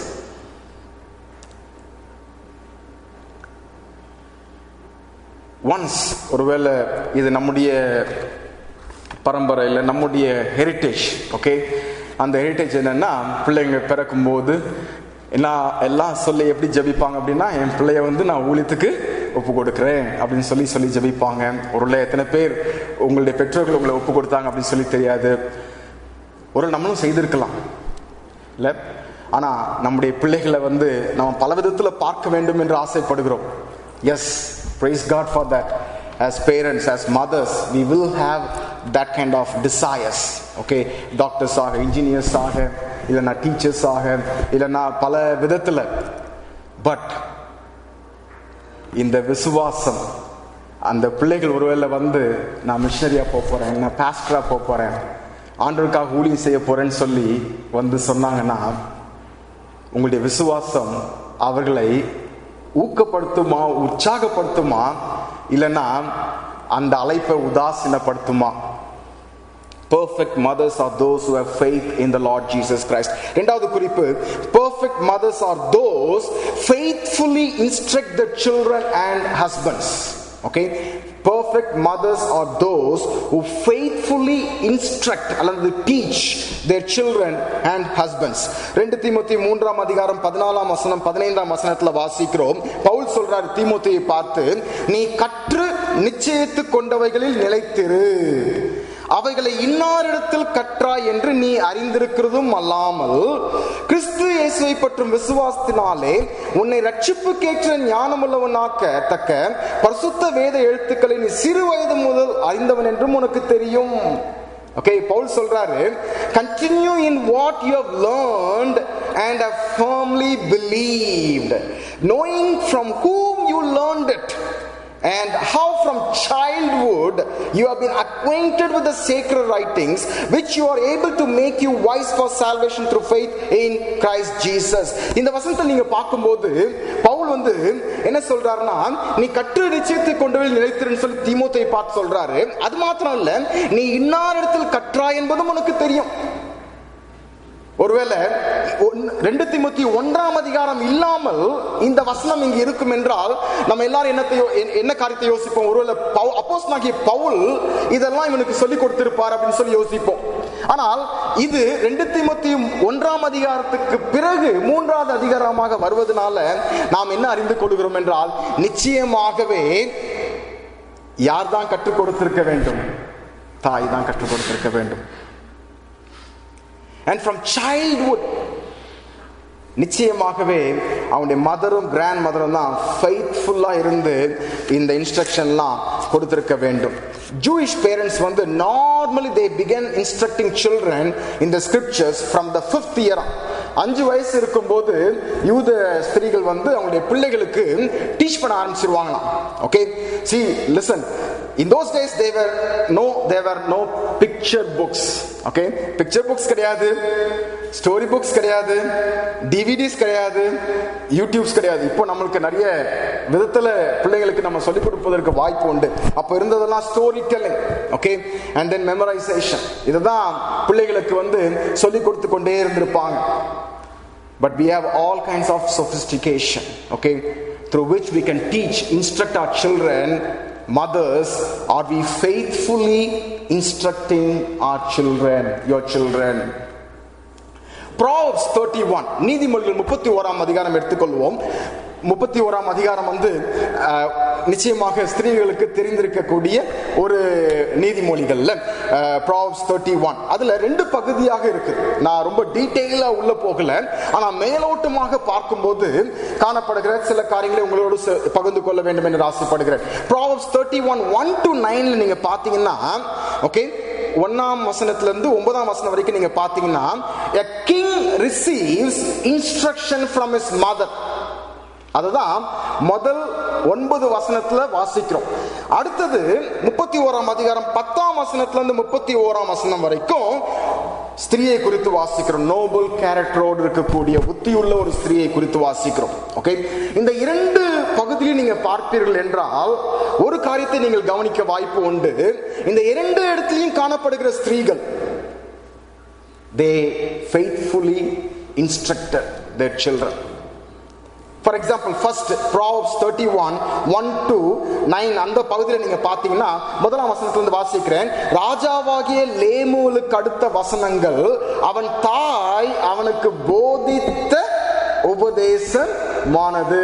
Once ஒருவேளை இது நம்முடைய பரம்பரையில் நம்முடைய heritage okay அந்த heritage என்னன்னா பிள்ளைங்க பிறக்கும்போது நான் எல்லாம் சொல்லி எப்படி ஜபிப்பாங்க அப்படின்னா என் பிள்ளைய வந்து நான் ஊழியத்துக்கு ஒப்பு கொடுக்குறேன் அப்படின்னு சொல்லி சொல்லி ஜபிப்பாங்க ஒரு எத்தனை பேர் உங்களுடைய பெற்றோர்கள் உங்களை ஒப்பு கொடுத்தாங்க அப்படின்னு சொல்லி தெரியாது ஒரு நம்மளும் செய்திருக்கலாம் இல்லை ஆனால் நம்முடைய பிள்ளைகளை வந்து நம்ம பல விதத்தில் பார்க்க வேண்டும் என்று ஆசைப்படுகிறோம் yes praise God for that as parents as mothers we will have that kind of desires okay doctors ஆக engineers ஆக இல்லைன்னா டீச்சர்ஸ் ஆக இல்லைன்னா பல விதத்தில் பட் இந்த விசுவாசம் அந்த பிள்ளைகள் ஒருவேளை வந்து நான் மிஷினரியா போக போறேன் நான் பாஸ்டரா போக போறேன் ஆண்டவருக்காக ஊழியம் செய்ய போறேன்னு சொல்லி வந்து சொன்னாங்கன்னா உங்களுடைய விசுவாசம் அவர்களை ஊக்கப்படுத்துமா உற்சாகப்படுத்துமா இல்லைன்னா அந்த அழைப்பை உதாசீனப்படுத்துமா perfect mothers are those who have faith in the Lord Jesus Christ. இரண்டாவது குறிப்பு perfect mothers are those faithfully instruct their children and husbands. Okay? Perfect mothers are those who faithfully instruct அல்லது teach their children and husbands. ரெண்டு தீமோத்தி மூன்றாம் அதிகாரம் பதினாலாம் வசனம் பதினைந்தாம் வசனத்துல வாசிக்கிறோம் பவுல் சொல்றார் தீமோத்தியை பார்த்து நீ கற்று நிச்சயித்து கொண்டவைகளில் நிலைத்திரு அவைகளை இன்னாரிடத்தில் கற்றாய் என்று நீ அறிந்திருக்கிறதும் அல்லாமல் கிறிஸ்து இயேசுவை பற்றும் விசுவாசத்தினாலே உன்னை ரட்சிப்புக்கேற்ற ஞானமுள்ளவனாக்க தக்க பரிசுத்த வேத எழுத்துக்களை நீ சிறு வயது முதல் அறிந்தவன் என்றும் உனக்கு தெரியும் ஓகே பவுல் சொல்றாரு continue in what you have learned and have firmly believed knowing from whom you learned it and how from childhood you have been acquainted with the sacred writings which you are able to make you wise for salvation through faith in Christ Jesus இந்த வசனத்தை நீங்க பார்க்கும்போது பவுல் வந்து என்ன சொல்றாருன்னா நீ கற்று நிச்சயத்தை கொண்டு போய் நிலைத்திருன்னு சொல்லி தீமோத்தை பார்த்து சொல்றாரு அது மாத்திரம் இல்ல நீ இன்னார் இடத்தில் கற்றாய் என்பதும் உனக்கு தெரியும் ஒருவேளை ஒன்- ரெண்டு திமுத்தி ஒன்றாம் அதிகாரம் இல்லாமல் இந்த வசனம் இங்கு இருக்கும் என்றால் நம்ம எல்லாரும் என்னத்தை யோ- என்ன- என்ன காரியத்தை யோசிப்போம் ஒருவேளை அப்போஸ் பவுல் இதெல்லாம் இவனுக்கு சொல்லி கொடுத்திருப்பார் அப்படின்னு சொல்லி யோசிப்போம் ஆனால் இது ரெண்டு திமுத்தி ஒன்றாம் அதிகாரத்துக்கு பிறகு மூன்றாவது அதிகாரமாக வருவதனால நாம் என்ன அறிந்து கொள்கிறோம் என்றால் நிச்சயமாகவே யார் தான் கற்றுக் கொடுத்திருக்க வேண்டும் தாய் தான் கற்றுக் கொடுத்திருக்க வேண்டும் அண்ட் ஃப்ரம் சைல்ட்ஹுட் நிச்சயமாகவே அவனுடைய மதரும் கிராண்ட் மதரும் தான் ஃபெய்த்ஃபுல்லாக இருந்து இந்த இன்ஸ்ட்ரக்ஷன்லாம் கொடுத்திருக்க வேண்டும் ஜூயிஷ் பேரண்ட்ஸ் வந்து normally they begin instructing children in the scriptures from the fifth year அஞ்சு வயசு இருக்கும்போது யூத ஸ்திரீகள் வந்து அவங்களுடைய பிள்ளைகளுக்கு டீச் பண்ண ஆரம்பிச்சிருவாங்களாம் okay see listen in those days they were no there were no picture books okay picture books கிடையாது ஸ்டோரி புக்ஸ் கிடையாது டிவிடிஸ் கிடையாது யூடியூப்ஸ் கிடையாது இப்போ நம்மளுக்கு நிறைய விதத்துல பிள்ளைங்களுக்கு நம்ம சொல்லிக் கொடுப்பதற்கு வாய்ப்பு உண்டு அப்போ இருந்ததெல்லாம் story telling okay and then memorisation இதுதான் பிள்ளைகளுக்கு வந்து சொல்லிக் கொடுத்து கொண்டே இருந்திருப்பாங்க But we have all kinds of sophistication, okay, through which we can teach, instruct our children. Mothers, are we faithfully instructing our children, your children? Proverbs 31 நீதிமொழிகள் முப்பத்தி ஓராம் அதிகாரம் எடுத்துக்கொள்வோம் முப்பத்தி ஓராம் அதிகாரம் வந்து அஹ், நிச்சயமாக ஸ்திரீகளுக்கு தெரிந்திருக்கக்கூடிய ஒரு நீதிமொழிகள்ல ப்ராப்ஸ் தேர்ட்டி ஒன் அதுல ரெண்டு பகுதியாக இருக்கு நான் ரொம்ப டீட்டெயிலா உள்ள போகல ஆனா மேலோட்டமாக பார்க்கும்போது காணப்படுகிற சில காரியங்களை உங்களோடு ச- பகிர்ந்து கொள்ள வேண்டும் என்று ஆசைப்படுகிறேன் Proverbs thirty one one to நைன்ல நீங்க பாத்தீங்கன்னா ஓகே ஒன்னாம் வசனத்துல இருந்து ஒன்பதாம் வசனம் வரைக்கும் நீங்க பாத்தீங்கன்னா a king receives instruction from his mother அதுதான் முதல் ஒன்பது வசனத்துல வாசிக்கிறோம் அடுத்தது முப்பத்தி ஓராம் அதிகாரம் பத்தாம் வசனத்துல இருந்து முப்பத்தி ஓராம் வசனம் வரைக்கும் ஸ்திரீயை குறித்து வாசிக்கிறோம் நோபல் கேரக்டரோடு இருக்கக்கூடிய புத்தியுள்ள ஒரு ஸ்திரீயை குறித்து வாசிக்கிறோம் ஓகே இந்த இரண்டு பகுதியில் நீங்க பார்ப்பீர்கள் என்றால் ஒரு காரியத்தை நீங்கள் கவனிக்க வாய்ப்பு உண்டு இந்த இரண்டு இடத்திலையும் காணப்படுகிற ஸ்திரீகள் they faithfully instructed their children for example first Proverbs thirty one one to nine அந்த பகுதியில் நீங்க பார்த்தீங்கன்னா முதலாம் வசனத்திலிருந்து வாசிக்கிறேன் ராஜாவாகிய லேமூலுக்கு அடுத்த வசனங்கள் அவன் தாய் அவனுக்கு போதித்த உபதேசமானது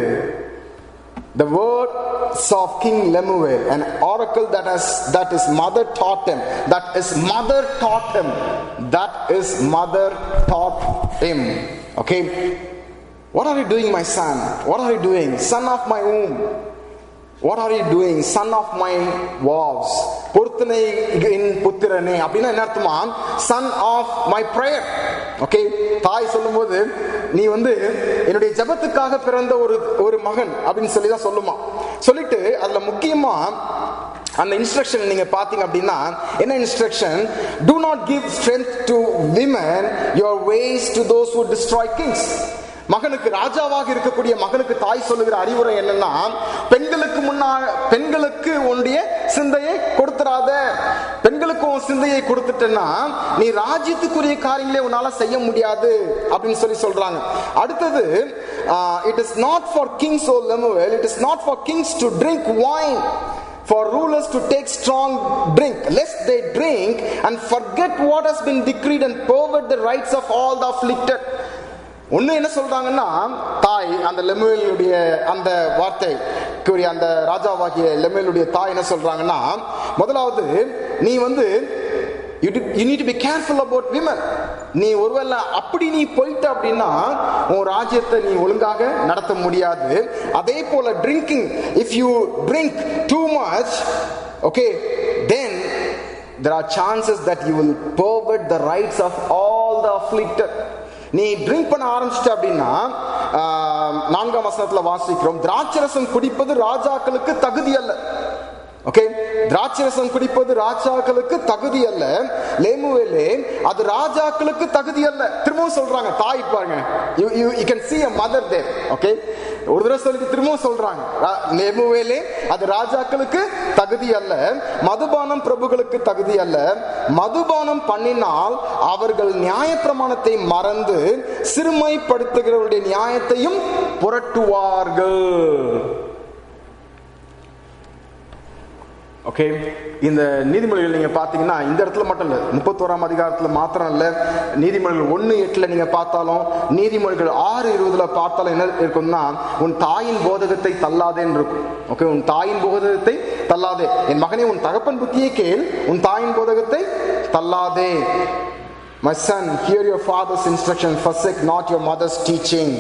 The words of King Lemuel, an oracle that has that his mother taught him, that his mother taught him, that his mother taught him. Okay, what are you doing, my son? What are you doing, son of my womb? What are you doing, son of my vows? பொருத்தனையின் புத்திரனே அப்படின்னா என்ன அர்த்தமா son of my prayer okay தாய் சொல்லும்போது நீ வந்து என்னுடைய ஜெபத்துக்காக பிறந்த ஒரு ஒரு மகன் அப்படின்னு சொல்லி தான் சொல்லுமா சொல்லிட்டு அதுல முக்கியமா அந்த இன்ஸ்ட்ரக்ஷன் நீங்க பாத்தீங்க அப்படின்னா என்ன instruction do not give strength to women your ways to those who destroy kings மகனுக்கு ராஜாவாக இருக்கக்கூடிய மகனுக்கு தாய் சொல்லுகிற அறிவுரை என்னன்னா பெண்களுக்கு முன்னா பெண்களுக்கு உன்னுடைய சிந்தையை கொடுத்துறாத பெண்களுக்கு உன் சிந்தையை கொடுத்துட்டேன்னா நீ ராஜ்யத்துக்குரிய காரியங்களே உன்னால செய்ய முடியாது அப்படின்னு சொல்லி சொல்றாங்க அடுத்தது it is not for kings O Lemuel it is not for kings to drink wine for rulers to take strong drink, lest they drink and forget what has been decreed and pervert the rights of all the afflicted. ஒண்ணு என்ன சொல்றாங்கன்னா தாய் அந்த லெமுவேலுடைய அந்த வார்த்தை கூறிய அந்த ராஜாவாகிய லெமுவேலுடைய தாய் என்ன சொல்றாங்கன்னா முதலாவது நீ வந்து you need be careful about women நீ ஒருவேளை அப்படி நீ போயிட்ட அப்படின்னா உன் ராஜ்யத்தை நீ ஒழுங்காக நடத்த முடியாது அதே போல drinking if you drink too much okay then there are chances that you will pervert the rights of all the afflicted நீ ட்ரிங்க் பண்ண ஆரம்பிச்சிட்ட அப்படின்னா ஆஹ், நான்காம் வசனத்துல வாசிக்கிறோம் திராட்சரசம் குடிப்பது ராஜாக்களுக்கு தகுதி அல்ல ஓகே திராட்சரசம் குடிப்பது ராஜாக்களுக்கு தகுதி அல்ல லேமுவேலே அது ராஜாக்களுக்கு தகுதி அல்ல திரும்பவும் சொல்றாங்க தாய் பாருங்க you you you can see a mother there ஓகே ஒரு தடவை சொல்லிட்டு திரும்பவும் சொல்றாங்க ரா- லேமுவேலே அது ராஜாக்களுக்கு தகுதி அல்ல மதுபானம் பிரபுகளுக்கு தகுதி அல்ல மதுபானம் பண்ணினால் அவர்கள் நியாயப்பிரமாணத்தை மறந்து சிறுமைப்படுத்துகிறவருடைய நியாயத்தையும் புரட்டுவார்கள் ஓகே இந்த நீதிமொழிகள் நீங்க பாத்தீங்கன்னா இந்த இடத்துல மட்டும் இல்ல முப்பத்தோராம் அதிகாரத்துல மாத்திரம் இல்ல நீதிமொழிகள் ஒண்ணு எட்டுல நீங்க பார்த்தாலும் நீதிமொழிகள் ஆறு இருபதுல பார்த்தாலும் என்ன இருக்கும்னா உன் தாயின் போதகத்தை தள்ளாதேன்னு இருக்கும் ஓகே உன் தாயின் போதகத்தை தள்ளாதே என் மகனே உன் தகப்பன் புத்தியை கேள் உன் தாயின் போதகத்தை தள்ளாதே My son, hear your father's instruction, forsake not your mother's teaching.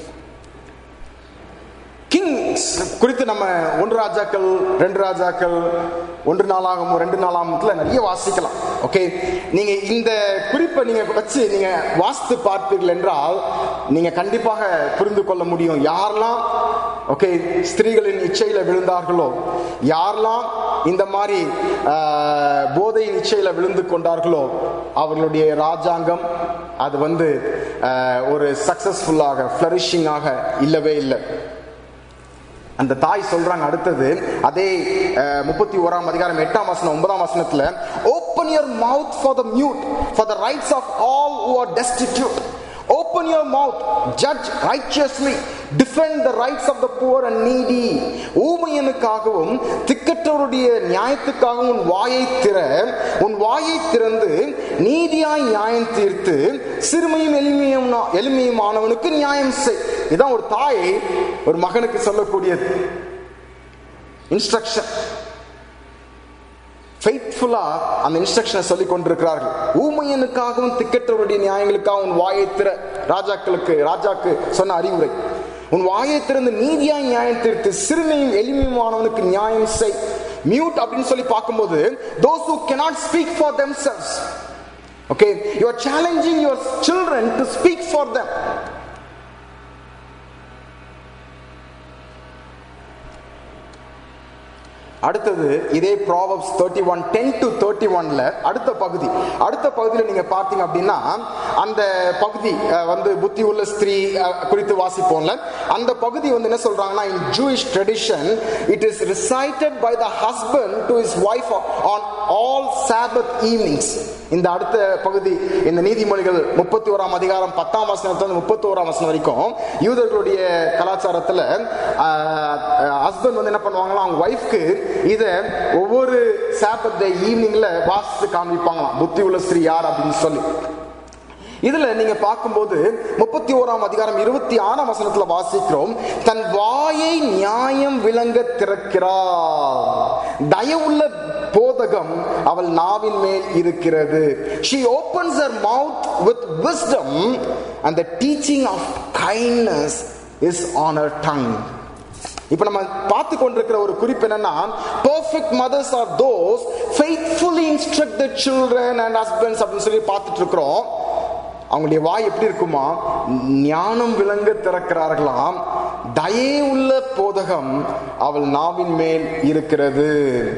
Kings குறித்து நம்ம ஒன்று ராஜாக்கள் ரெண்டு ராஜாக்கள் ஒன்று நாளாகும் ரெண்டு நாளாகத்துல நிறைய வாசிக்கலாம் ஓகே நீங்க இந்த குறிப்பை நீங்க வச்சு நீங்க வாசித்து பார்ப்பீர்கள் என்றால் நீங்க கண்டிப்பாக புரிந்து கொள்ள முடியும் யாரெல்லாம் ஓகே ஸ்திரீகளின் இச்சையில விழுந்தார்களோ யாரெல்லாம் இந்த மாதிரி ஆஹ், போதையின் இச்சையில விழுந்து கொண்டார்களோ அவர்களுடைய ராஜாங்கம் அது வந்து ஆஹ், ஒரு சக்சஸ்ஃபுல்லாக ஃபிளரிஷிங்காக இல்லவே இல்லை அந்த தாய் சொல்றாங்க அடுத்தது அதே முப்பத்தி ஓராம் அதிகாரம் எட்டாம் வசனம் ஒன்பதாம் வசனத்துல open your mouth for the mute for the rights of all who are destitute open your mouth judge righteously defend the rights of the poor and needy ஊமையனுக்காகவும் திக்கற்றவருடைய நியாயத்துக்காகவும் உன் வாயை திற உன் வாயை திறந்து நீதியாய் நியாயம் தீர்த்து சிறுமையும் எளிமையும் எளிமையுமானவனுக்கு நியாயம் செய் இதான் ஒரு தாய் ஒரு மகனுக்கு சொல்லக்கூடியது இன்ஸ்ட்ரக்ஷன் ஃபெய்த்ஃபுல்லா அந்த இன்ஸ்ட்ரக்ஷனை சொல்லி கொண்டிருக்கிறார்கள் ஊமையனுக்காகவும் திக்கற்றவருடைய நியாயங்களுக்காகவும் உன் வாயை திற ராஜாக்களுக்கு ராஜாக்கு சொன்ன அறிவுரை உன் வாயை திறந்து நீதியாய் நியாயம் தீர்த்து சிறுமையும் எளிமையுமானவனுக்கு நியாயம் செய் மியூட் அப்படின்னு சொல்லி பார்க்கும்போது those who cannot speak for themselves okay you are challenging your children to speak for them அடுத்தது இதே Proverbs thirty one ten to thirty ஒன்ல அடுத்த பகுதி அடுத்த பகுதியில் நீங்க பார்த்தீங்க அப்படின்னா அந்த பகுதி அஹ், வந்து புத்தி உள்ள ஸ்திரீ அஹ், குறித்து வாசிப்போம்ல அந்த பகுதி வந்து என்ன சொல்றாங்கன்னா in Jewish tradition it is recited by the husband to his wife on all Sabbath evenings இந்த அடுத்த பகுதி இந்த நீதிமொழிகள் முப்பத்தி ஓராம் அதிகாரம் பத்தாம் வசனத்துல முப்பத்தி ஓராம் வசனம் வரைக்கும் யூதர்களுடைய கலாச்சாரத்துல ஹஸ்பண்ட் வந்து என்ன பண்ணுவாங்களா அவங்க ஒய்ஃப்க்கு இத ஒவ்வொரு சாப்பத் ஈவினிங்ல வாசித்து காமிப்பாங்களாம் புத்தி உள்ள ஸ்திரீ யார் அப்படின்னு சொல்லி இதுல நீங்க பார்க்கும்போது முப்பத்தி ஓராம் அதிகாரம் இருபத்தி ஆறாம் வசனத்துல வாசிக்கிறோம் தன் வாயை நியாயம் விளங்க திறக்கிறார் தயவுள்ள போதகம் அவள் நாவின் மேல் இருக்கிறது she opens her mouth with wisdom and the teaching of kindness is on her tongue இப்ப நம்ம பார்த்து கொண்டிருக்கிற ஒரு குறிப்பு என்னன்னா perfect mothers are those faithfully instruct the children and husbands அப்படின்னு சொல்லி பார்த்துட்டு இருக்கிறோம் அவங்களுடைய வாய் எப்படி இருக்குமா ஞானம் விளங்க திறக்கிறார்களாம் தயே உள்ள போதகம் அவள் நாவின் மேல் இருக்கிறது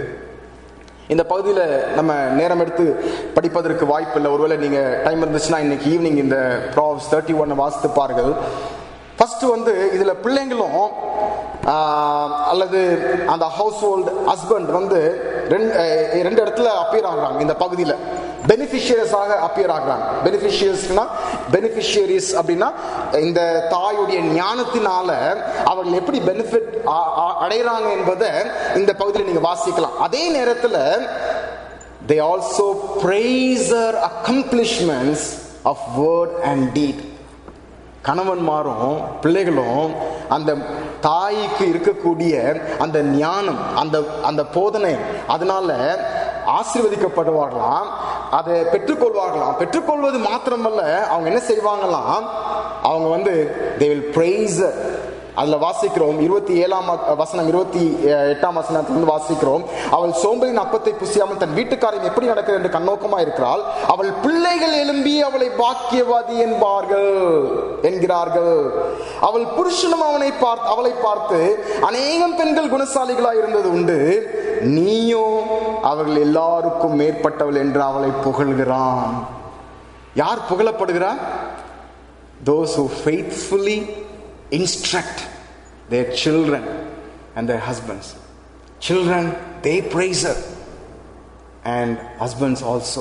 இந்த பகுதியில் நம்ம நேரம் எடுத்து படிப்பதற்கு வாய்ப்பு இல்லை ஒருவேளை நீங்க டைம் இருந்துச்சுன்னா இன்னைக்கு ஈவினிங் இந்த ப்ராப்ஸ் தேர்ட்டி ஒன் வாசித்து பாருங்கள் ஃபர்ஸ்ட் வந்து இதுல பிள்ளைங்களும் ஆஹ், அல்லது அந்த ஹவுஸ் ஹோல்டு ஹஸ்பண்ட் வந்து ரெண்டு அஹ், ரெண்டு இடத்துல அப்பியர் ஆகுறாங்க இந்த பகுதியில் பெனிஃபிஷியர்ஸாக அப்பியர் ஆகுறாங்க பெனிஃபிஷியர்ஸ்னா பெனிஃபிஷியரிஸ் அப்படின்னா இந்த தாயுடைய ஞானத்தினால அவர்கள் எப்படி பெனிஃபிட் அடைகிறாங்க என்பதை இந்த பகுதியில் நீங்க வாசிக்கலாம் அதே நேரத்தில் they also praise her accomplishments of word and deed கணவன்மாரும் பிள்ளைகளும் அந்த தாய்க்கு இருக்கக்கூடிய அந்த ஞானம் அந்த அந்த போதனை அதனால ஆசீர்வதிக்கப்படுவார்களாம் அதை பெற்றுக்கொள்வார்களாம் பெற்றுக்கொள்வது மாத்திரமல்ல அவங்க என்ன செய்வாங்களாம் அவங்க வந்து they will praise her அதுல வாசிக்கிறோம் இருபத்தி ஏழாம் வ- வசனம் இருபத்தி அஹ், எட்டாம் வசனத்திலிருந்து வாசிக்கிறோம் அவள் சோம்பலின் அப்பத்தை புசியாமல் தன் வீட்டுக்காரன் எப்படி நடக்கிறது என்று கண்ணோக்கமா இருக்கிறாள் அவள் பிள்ளைகள் எழும்பி அவளை பாக்கியவாதி என்பார்கள் என்கிறார்கள் அவள் புருஷனும் அவனை பார்த்து அவளை பார்த்து அநேகம் பெண்கள் குணசாலிகளாய் இருந்தது உண்டு நீயோ அவர்கள் எல்லாருக்கும் மேற்பட்டவள் என்று அவளை புகழ்கிறான் யார் புகழப்படுகிறார் those who faithfully instruct their children and their husbands children they praise her and husbands also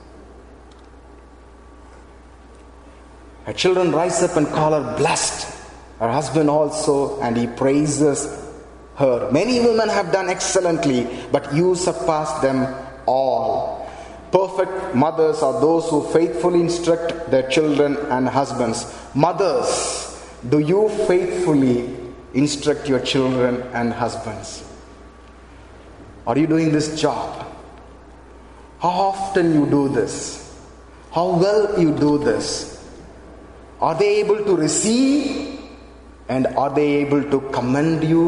her children rise up and call her blessed her husband also and he praises her many women have done excellently but you surpass them all perfect mothers are those who faithfully instruct their children and husbands mothers do you faithfully instruct your children and husbands are you doing this job how often you do this how well you do this are they able to receive and are they able to commend you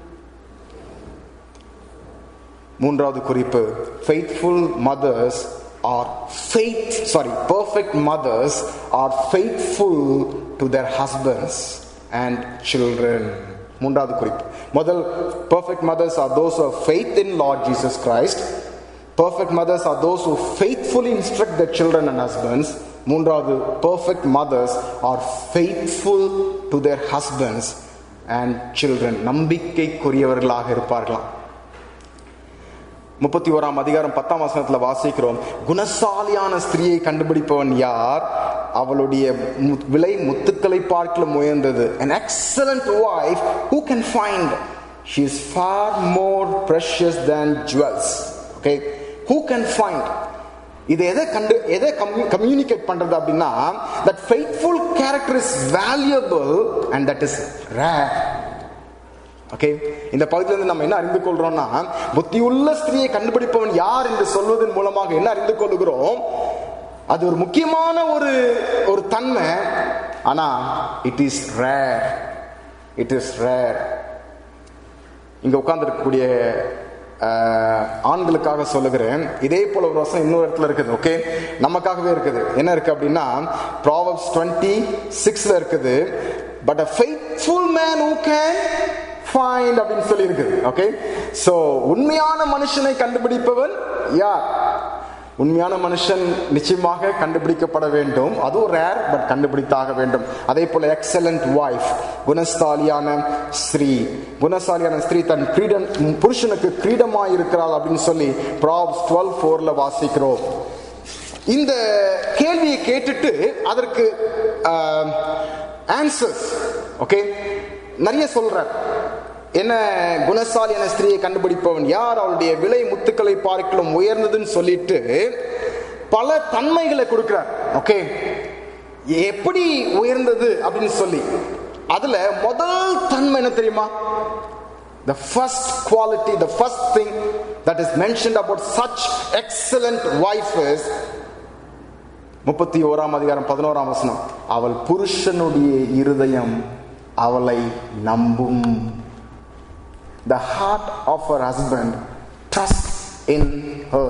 மூன்றாவது குறிப்பு faithful mothers are faith sorry perfect mothers are faithful to their husbands and children மூன்றாவது குறிப்பு முதல் perfect mothers are those who have faith in lord jesus christ perfect mothers are those who faithfully instruct their children and husbands மூன்றாவது perfect mothers are faithful to their husbands and children நம்பிக்கைக்குரியவர்களாக இருப்பார்களாம் முப்பத்தி ஓராம் அதிகாரம் பத்தாம் வசனத்துல வாசிக்கிறோம் குணசாலியான ஸ்திரியை கண்டுபிடிப்பவன் யார் அவளுடைய மு- விலை முத்துக்களை பார்க்கலும் உயர்ந்தது an excellent wife who can find she is far more precious than jewels okay who can find இது எதை கண்டு எதை கம்யூனிகேட் பண்றது அப்படின்னா that faithful character is valuable and that is rare okay இந்த பகுதியிலிருந்து நம்ம என்ன அறிந்து கொள்றோம்னா புத்தியுள்ள ஸ்திரியை கண்டுபிடிப்பவன் யார் என்று சொல்வதன் மூலமாக என்ன அறிந்து கொள்கிறோம் அது ஒரு முக்கியமான ஒரு ஒரு தன்மை ஆனா it is rare it is rare இங்க உட்கார்ந்துருக்கக்கூடிய ஆண்களுக்காக சொல்லுகிறேன் இதே போல ஒரு வசனம் இன்னொரு இடத்துல இருக்குது ஓகே நமக்காகவே இருக்குது என்ன இருக்கு அப்படின்னா ப்ராவப்ஸ் டுவெண்ட்டி சிக்ஸ்ல இருக்குது but a faithful man who can find அப்படின்னு சொல்லி இருக்குது ஓகே சோ உண்மையான மனுஷனை கண்டுபிடிப்பவன் யார் உண்மையான மனுஷன் நிச்சயமாக கண்டுபிடிக்கப்பட வேண்டும் அதுவும் ரேர் பட் கண்டுபிடித்தாக வேண்டும் அதே போல எக்ஸலண்ட் வைஃப் குணஸ்தாலியான ஸ்ரீ குணசாலியான ஸ்திரீ தன் கிரீடம் புருஷனுக்கு கிரீடமாய் இருக்கிறாள் அப்படின்னு சொல்லி ப்ராப்ஸ் டுவெல் ஃபோர்ல வாசிக்கிறோம் இந்த கேள்வியை கேட்டுட்டு அதற்கு ஆன்சர்ஸ் ஓகே நிறைய சொல்றார் என்ன குணசாலியான ஸ்திரியை கண்டுபிடிப்பவன் யார் அவளுடைய விலை முத்துக்களை பார்க்கலும் உயர்ந்ததுன்னு சொல்லிட்டு பல தன்மைகளை கொடுக்கிறார் ஓகே எப்படி உயர்ந்தது அப்படின்னு சொல்லி அதுல முதல் தன்மை என்ன தெரியுமா the first quality the first thing that is mentioned about such excellent wife is முப்பத்தி ஓராம் அதிகாரம் பதினோராம் வசனம் அவள் புருஷனுடைய இருதயம் அவளை நம்பும் the heart of her husband trusts in her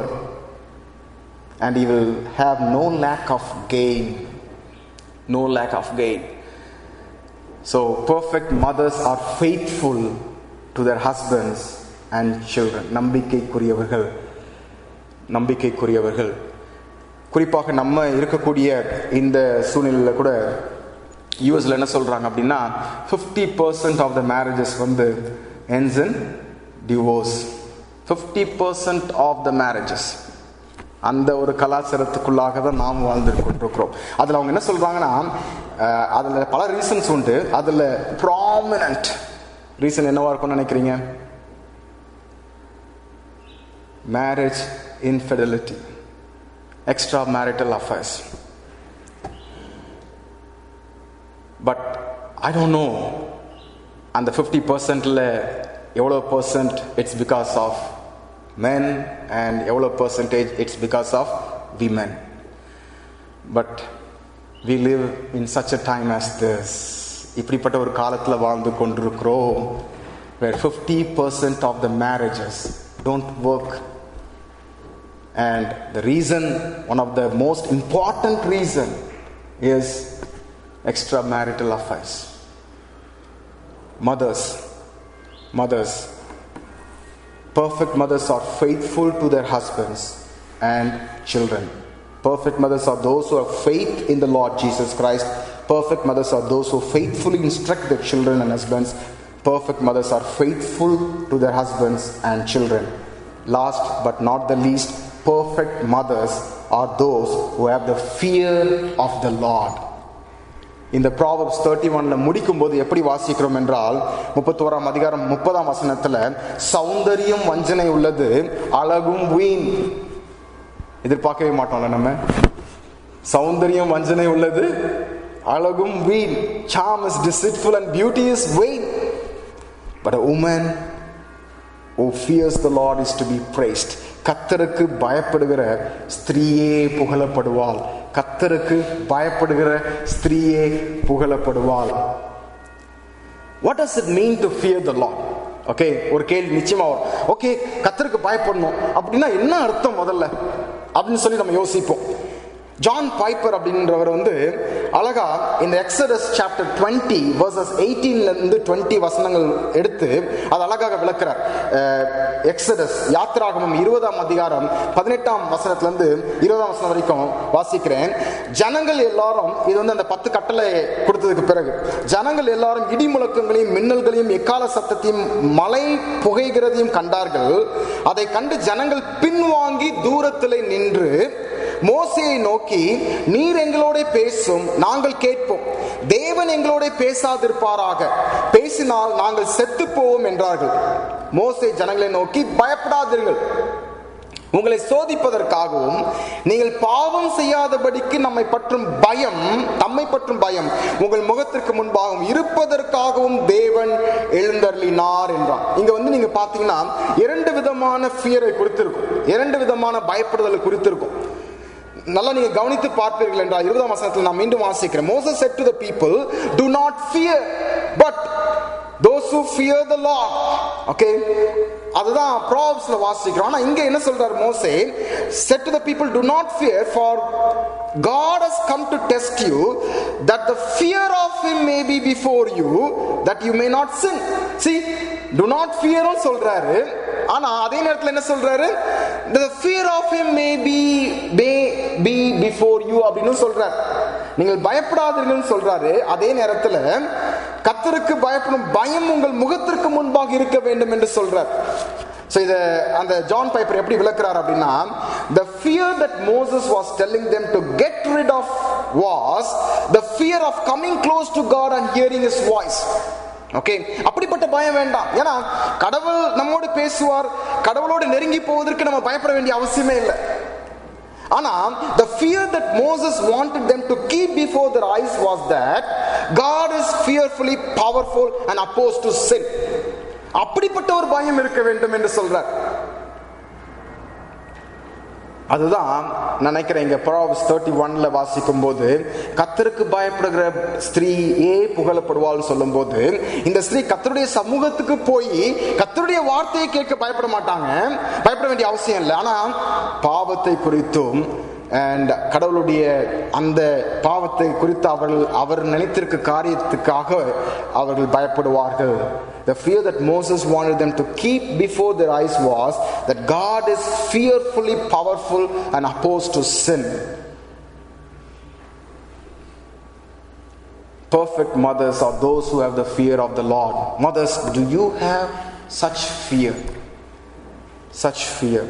and he will have no lack of gain no lack of gain so perfect mothers are faithful to their husbands and children நம்பிக்கைக்குரியவர்கள் நம்பிக்கைக்குரியவர்கள் குறிப்பாக நம்ம இருக்கக்கூடிய இந்த சூழ்நிலையில் கூட யூஎஸ்ல என்ன சொல்றாங்க அப்படின்னா fifty percent of the marriages வந்து ends in divorce fifty percent of the marriages அந்த ஒரு கலாச்சாரத்துக்குள்ளாக தான் நாம் வாழ்ந்துருக்கிறோம் அதில் அவங்க என்ன சொல்றாங்கன்னா அஹ், அதுல பல ரீசன்ஸ் உண்டு அதுல ப்ராமினன்ட் ரீசன் என்னவா இருக்கும்னு நினைக்கிறீங்க marriage infidelity extra marital affairs but I don't know அந்த ஃபிஃப்டி பர்சன்ட்ல எவ்வளோ percent it's because of men and எவ்வளோ percentage it's because of women but we live in such a time as this இப்படிப்பட்ட ஒரு காலத்தில் வாழ்ந்து கொண்டிருக்கிறோம் where 50% of the marriages don't work and the reason one of the most important reason is extramarital affairs mothers mothers perfect mothers are faithful to their husbands and children perfect mothers are those who have faith in the lord jesus christ perfect mothers are those who faithfully instruct their children and husbands perfect mothers are faithful to their husbands and children last but not the least perfect mothers are those who have the fear of the lord இந்த Proverbs thirty ஒன்ல முடிக்கும் போது எப்படி வாசிக்கிறோம் என்றால் முப்பத்தோராம் அதிகாரம் முப்பதாம் வசனத்துல சௌந்தரியம் வஞ்சனை உள்ளது அழகும் வீண் எதிர்பார்க்கவே மாட்டோம்ல நம்ம சௌந்தரியம் வஞ்சனை உள்ளது அழகும் வீண் charm is deceitful and beauty is vain but a woman who fears the lord is to be praised கத்தருக்கு பயப்படுகிற ஸ்திரீயே புகழப்படுவாள் கத்தருக்கு பயப்படுகிற ஸ்திரீயே புகழப்படுவாள் what does it mean to fear the lord ஓகே ஒரு கேள்வி நிச்சயமா வரும் ஓகே கத்தருக்கு பயப்படணும் அப்படின்னா என்ன அர்த்தம் முதல்ல அப்படின்னு சொல்லி நம்ம யோசிப்போம் ஜான் பைப்பர் அப்படின்றவர் வந்து அழகா இந்த எக்ஸடஸ் சாப்டர் டுவெண்ட்டி வர்சஸ் எயிட்டீன்ல இருந்து டுவெண்ட்டி வசனங்கள் எடுத்து அது அழகாக விளக்குறார் எக்ஸடஸ் யாத்ராகமம் இருபதாம் அதிகாரம் பதினெட்டாம் வசனத்துல இருந்து இருபதாம் வசனம் வரைக்கும் வாசிக்கிறேன் ஜனங்கள் எல்லாரும் இது வந்து அந்த பத்து கட்டளை கொடுத்ததுக்கு பிறகு ஜனங்கள் எல்லாரும் இடி முழக்கங்களையும் மின்னல்களையும் எக்கால சத்தத்தையும் மலை புகைகிறதையும் கண்டார்கள் அதை கண்டு ஜனங்கள் பின்வாங்கி தூரத்திலே நின்று மோசையை நோக்கி நீர் எங்களோட பேசும் நாங்கள் கேட்போம் தேவன் எங்களோட பேசாதிருப்பாராக பேசினால் நாங்கள் செத்து போவோம் என்றார்கள் மோசே ஜனங்களை நோக்கி பயப்படாதீர்கள் உங்களை சோதிப்பதற்காகவும் நீங்கள் பாவம் செய்யாதபடிக்கு நம்மை பற்றும் பயம் தம்மை பற்றும் பயம் உங்கள் முகத்திற்கு முன்பாகவும் இருப்பதற்காகவும் தேவன் எழுந்தருளினார் என்றார் இங்க வந்து நீங்க பாத்தீங்கன்னா இரண்டு விதமான ஃபியரை குறித்திருக்கும் இரண்டு விதமான பயப்படுதலை குறித்திருக்கும் நல்லா நீங்க கவனித்து பார்ப்பீர்கள் என்றால் இருபதாம் வசனத்தில் நான் மீண்டும் வாசிக்கிறேன் Moses said to the people to not fear but those who fear the Lord okay அதுதான் ப்ராப்ஸ்ல வாசிக்கிறோம் ஆனா இங்க என்ன சொல்றாரு மோசே said to the people do not fear for God has come to test you that the fear of him may be before you that you may not sin see do not fear சொல்றாரு ஆனா அதே நேரத்தில் என்ன சொல்றாரு the fear of him may be may be before you அப்படின்னு சொல்றாரு நீங்கள் பயப்படாதீர்கள் சொல்றாரு அதே நேரத்தில் கத்தருக்கு பயப்படும் பயம் உங்கள் முகத்திற்கு முன்பாக இருக்க வேண்டும் என்று சொல்றார் So இத அந்த ஜான் பைப்பர் எப்படி விளக்குறார் அப்படின்னா the fear that Moses was telling them to get rid of was the fear of coming close to God and hearing his voice okay அப்படிப்பட்ட பயம் வேண்டாம் ஏன்னா கடவுள் நம்மோடு பேசுவார் கடவுளோடு நெருங்கி போவதற்கு நம்ம பயப்பட வேண்டிய அவசியமே இல்லை ஆனா the fear that Moses wanted them to keep before their eyes was that God is fearfully powerful and opposed to sin அப்படிப்பட்ட ஒரு பயம் இருக்க வேண்டும் என்று சொல்றார் அதுதான் நினைக்கிறேன் இங்க ப்ராப்ஸ் தேர்ட்டி ஒன்ல வாசிக்கும் போது கத்தருக்கு பயப்படுகிற ஸ்திரீ ஏ புகழப்படுவாள் சொல்லும் போது இந்த ஸ்திரீ கத்தருடைய சமூகத்துக்கு போய் கத்தருடைய வார்த்தையை கேட்க பயப்பட மாட்டாங்க பயப்பட வேண்டிய அவசியம் இல்லை ஆனா பாவத்தை குறித்தும் அண்ட் கடவுளுடைய அந்த பாவத்தை குறித்து அவர்கள் அவர் நினைத்திருக்க காரியத்துக்காக அவர்கள் பயப்படுவார்கள் The fear that Moses wanted them to keep before their eyes was that God is fearfully powerful and opposed to sin. Perfect mothers are those who have the fear of the Lord. Mothers, do you have such fear? Such fear.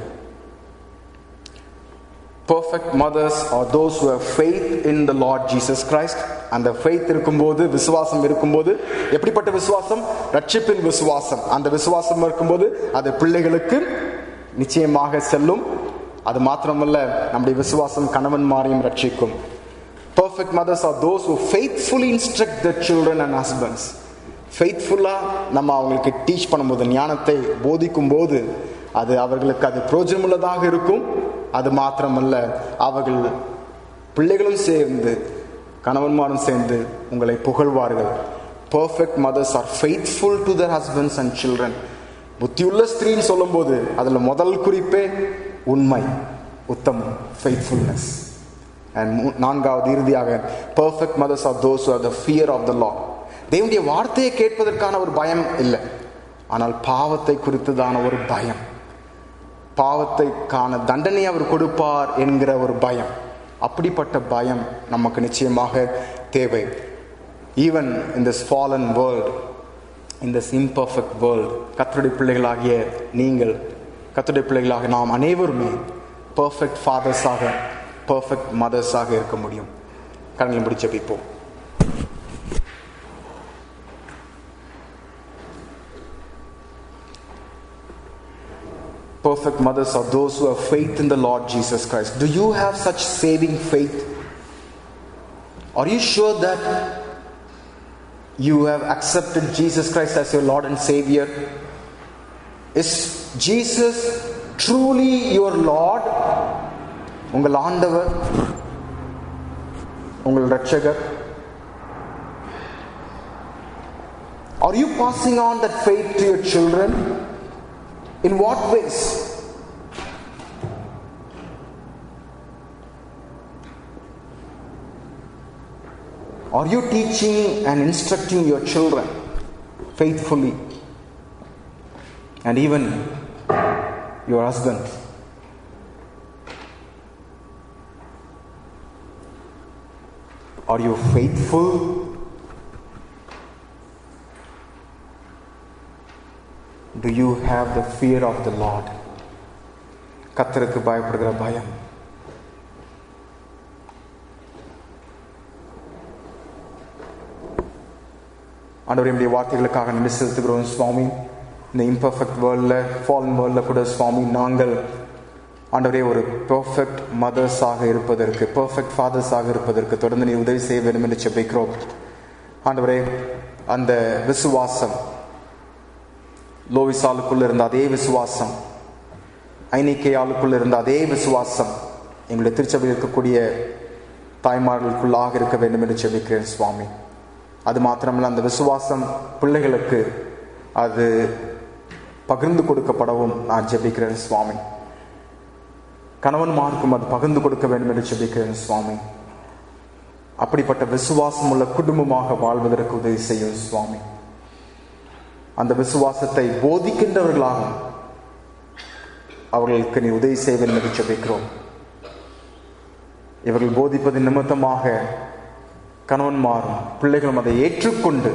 Perfect mothers are those who have faith in the Lord Jesus Christ. அந்த faith இருக்கும்போது விசுவாசம் இருக்கும்போது எப்படிப்பட்ட விசுவாசம் ரட்சிப்பின் விசுவாசம் அந்த விசுவாசம் இருக்கும்போது அது பிள்ளைகளுக்கு நிச்சயமாக செல்லும் அது மாத்திரமல்ல நம்முடைய விசுவாசம் கணவன்மாரையும் ரட்சிக்கும் Perfect mothers are those who faithfully instruct their children and husbands. ஃபெய்த்ஃபுல்லாக நம்ம அவங்களுக்கு டீச் பண்ணும்போது ஞானத்தை போதிக்கும் போது அது அவர்களுக்கு அது பிரோஜனமுள்ளதாக இருக்கும் அது மாத்திரமல்ல அவர்கள் பிள்ளைகளும் சேர்ந்து கணவன்மாரும் சேர்ந்து உங்களை புகழ்வார்கள் perfect mothers are faithful to their husbands and children புத்தியுள்ள ஸ்திரீன்னு சொல்லும்போது அதுல முதல் குறிப்பே உண்மை உத்தமம் ஃபெய்த்ஃபுல்னஸ் அண்ட் நான்காவது இறுதியாக perfect mothers are those are the fear of the law தேவனுடைய வார்த்தையை கேட்பதற்கான ஒரு பயம் இல்லை ஆனால் பாவத்தை குறித்ததான ஒரு பயம் பாவத்தைக்கான தண்டனை அவர் கொடுப்பார் என்கிற ஒரு பயம் அப்படிப்பட்ட பயம் நமக்கு நிச்சயமாக தேவை even in this fallen world in this imperfect world கத்தருடைய பிள்ளைகளாகிய நீங்கள் கத்தருடைய பிள்ளைகளாக நாம் அனைவருமே பர்ஃபெக்ட் ஃபாதர்ஸாக பர்ஃபெக்ட் மதர்ஸாக இருக்க முடியும் கண்களை முடிச்ச பிப்போம் Perfect mothers are those who have faith in the Lord Jesus Christ. Do you have such saving faith? Are you sure that you have accepted Jesus Christ as your Lord and Savior? Is Jesus truly your Lord? உங்கள் ஆண்டவர் உங்கள் ரட்சகர் Are you passing on that faith to your children? In what ways? Are you teaching and instructing your children faithfully? And even your husband? Are you faithful? Do you have the fear of the Lord? கத்தருக்கு பயப்படுகிற பயம் ஆண்டவர் என்னுடைய வார்த்தைகளுக்காக நன்றி செலுத்துகிறோம் சுவாமி இந்த imperfect வேர்ல்டில் ஃபாலன் வேர்ல்டில் கூட சுவாமி நாங்கள் ஆண்டவரே ஒரு பெர்ஃபெக்ட் மதர்ஸாக இருப்பதற்கு பெர்ஃபெக்ட் ஃபாதர்ஸாக இருப்பதற்கு தொடர்ந்து நீ உதவி செய்ய வேண்டும் என்று செபிக்கிறோம் ஆண்டவரே அந்த விசுவாசம் லோவிசாலுக்குள்ள இருந்த அதே விசுவாசம் ஐனிக்கையாளுக்குள்ள இருந்த அதே விசுவாசம் எங்களுடைய திருச்சபையில் இருக்கக்கூடிய தாய்மார்களுக்குள்ளாக இருக்க வேண்டும் என்று செபிக்கிறேன் சுவாமி அது மாத்திரமல்ல அந்த விசுவாசம் பிள்ளைகளுக்கு அது பகிர்ந்து கொடுக்கப்படவும் நான் ஜெபிக்கிறேன் சுவாமி கணவன்மாருக்கும் அது பகிர்ந்து கொடுக்க வேண்டும் என்று ஜெபிக்கிறேன் சுவாமி அப்படிப்பட்ட விசுவாசம் உள்ள குடும்பமாக வாழ்வதற்கு உதவி செய்யும் சுவாமி அந்த விசுவாசத்தை போதிக்கின்றவர்களாக அவர்களுக்கு நீ உதவி செய்ய வேண்டும் என்று ஜெபிக்கிறோம் இவர்கள் போதிப்பது நிமித்தமாக கணவன்மாரும் பிள்ளைகளும் அதை ஏற்றுக்கொண்டு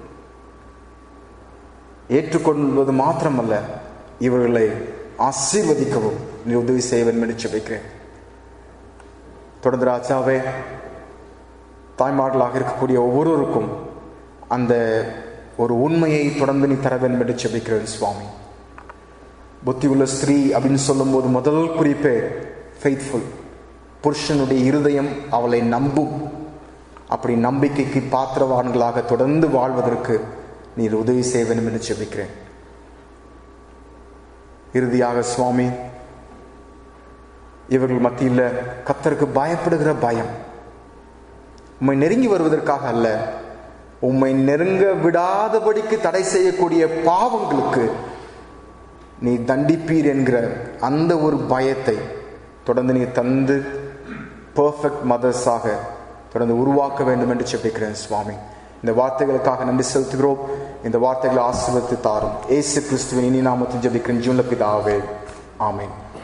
ஏற்றுக்கொள்வது மாத்திரமல்ல இவர்களை ஆசீர்வதிக்கவும் நீ உதவி செய்ய வேண்டும் என்று ஜெபிக்கிறேன் தொடர்ந்து ராஜாவே தாய்மார்களாக இருக்கக்கூடிய ஒவ்வொருவருக்கும் அந்த ஒரு உண்மையை தொடர்ந்து நீ தர வேண்டும் என்று ஜெபிக்கிறேன் சுவாமி புத்தி உள்ள ஸ்திரீ அப்படின்னு சொல்லும்போது முதல் குறிப்பே ஃபெய்த்ஃபுல் புருஷனுடைய இருதயம் அவளை நம்பும் அப்படி நம்பிக்கைக்கு பாத்திரவான்களாக தொடர்ந்து வாழ்வதற்கு நீர் உதவி செய்ய வேண்டும் என்று ஜெபிக்கிறேன் இறுதியாக சுவாமி இவர்கள் மத்தியில் கத்தருக்கு பயப்படுகிற பயம் உம்மை நெருங்கி வருவதற்காக அல்ல உம்மை நெருங்க விடாதபடிக்கு தடை செய்யக்கூடிய பாவங்களுக்கு நீ தண்டிப்பீர் என்கிற அந்த ஒரு பயத்தை தொடர்ந்து நீ தந்து பர்ஃபெக்ட் மதர்ஸாக தொடர்ந்து உருவாக்க வேண்டும் என்று செபிக்கிறேன் சுவாமி இந்த வார்த்தைகளுக்காக நன்றி செலுத்துகிறோம் இந்த வார்த்தைகளை ஆசீர்வதித்து தாரும் ஏசு கிறிஸ்துவின் இனி நாமத்தில் ஜெபிக்கிறேன் ஜூன்ல பிதாவே ஆமேன்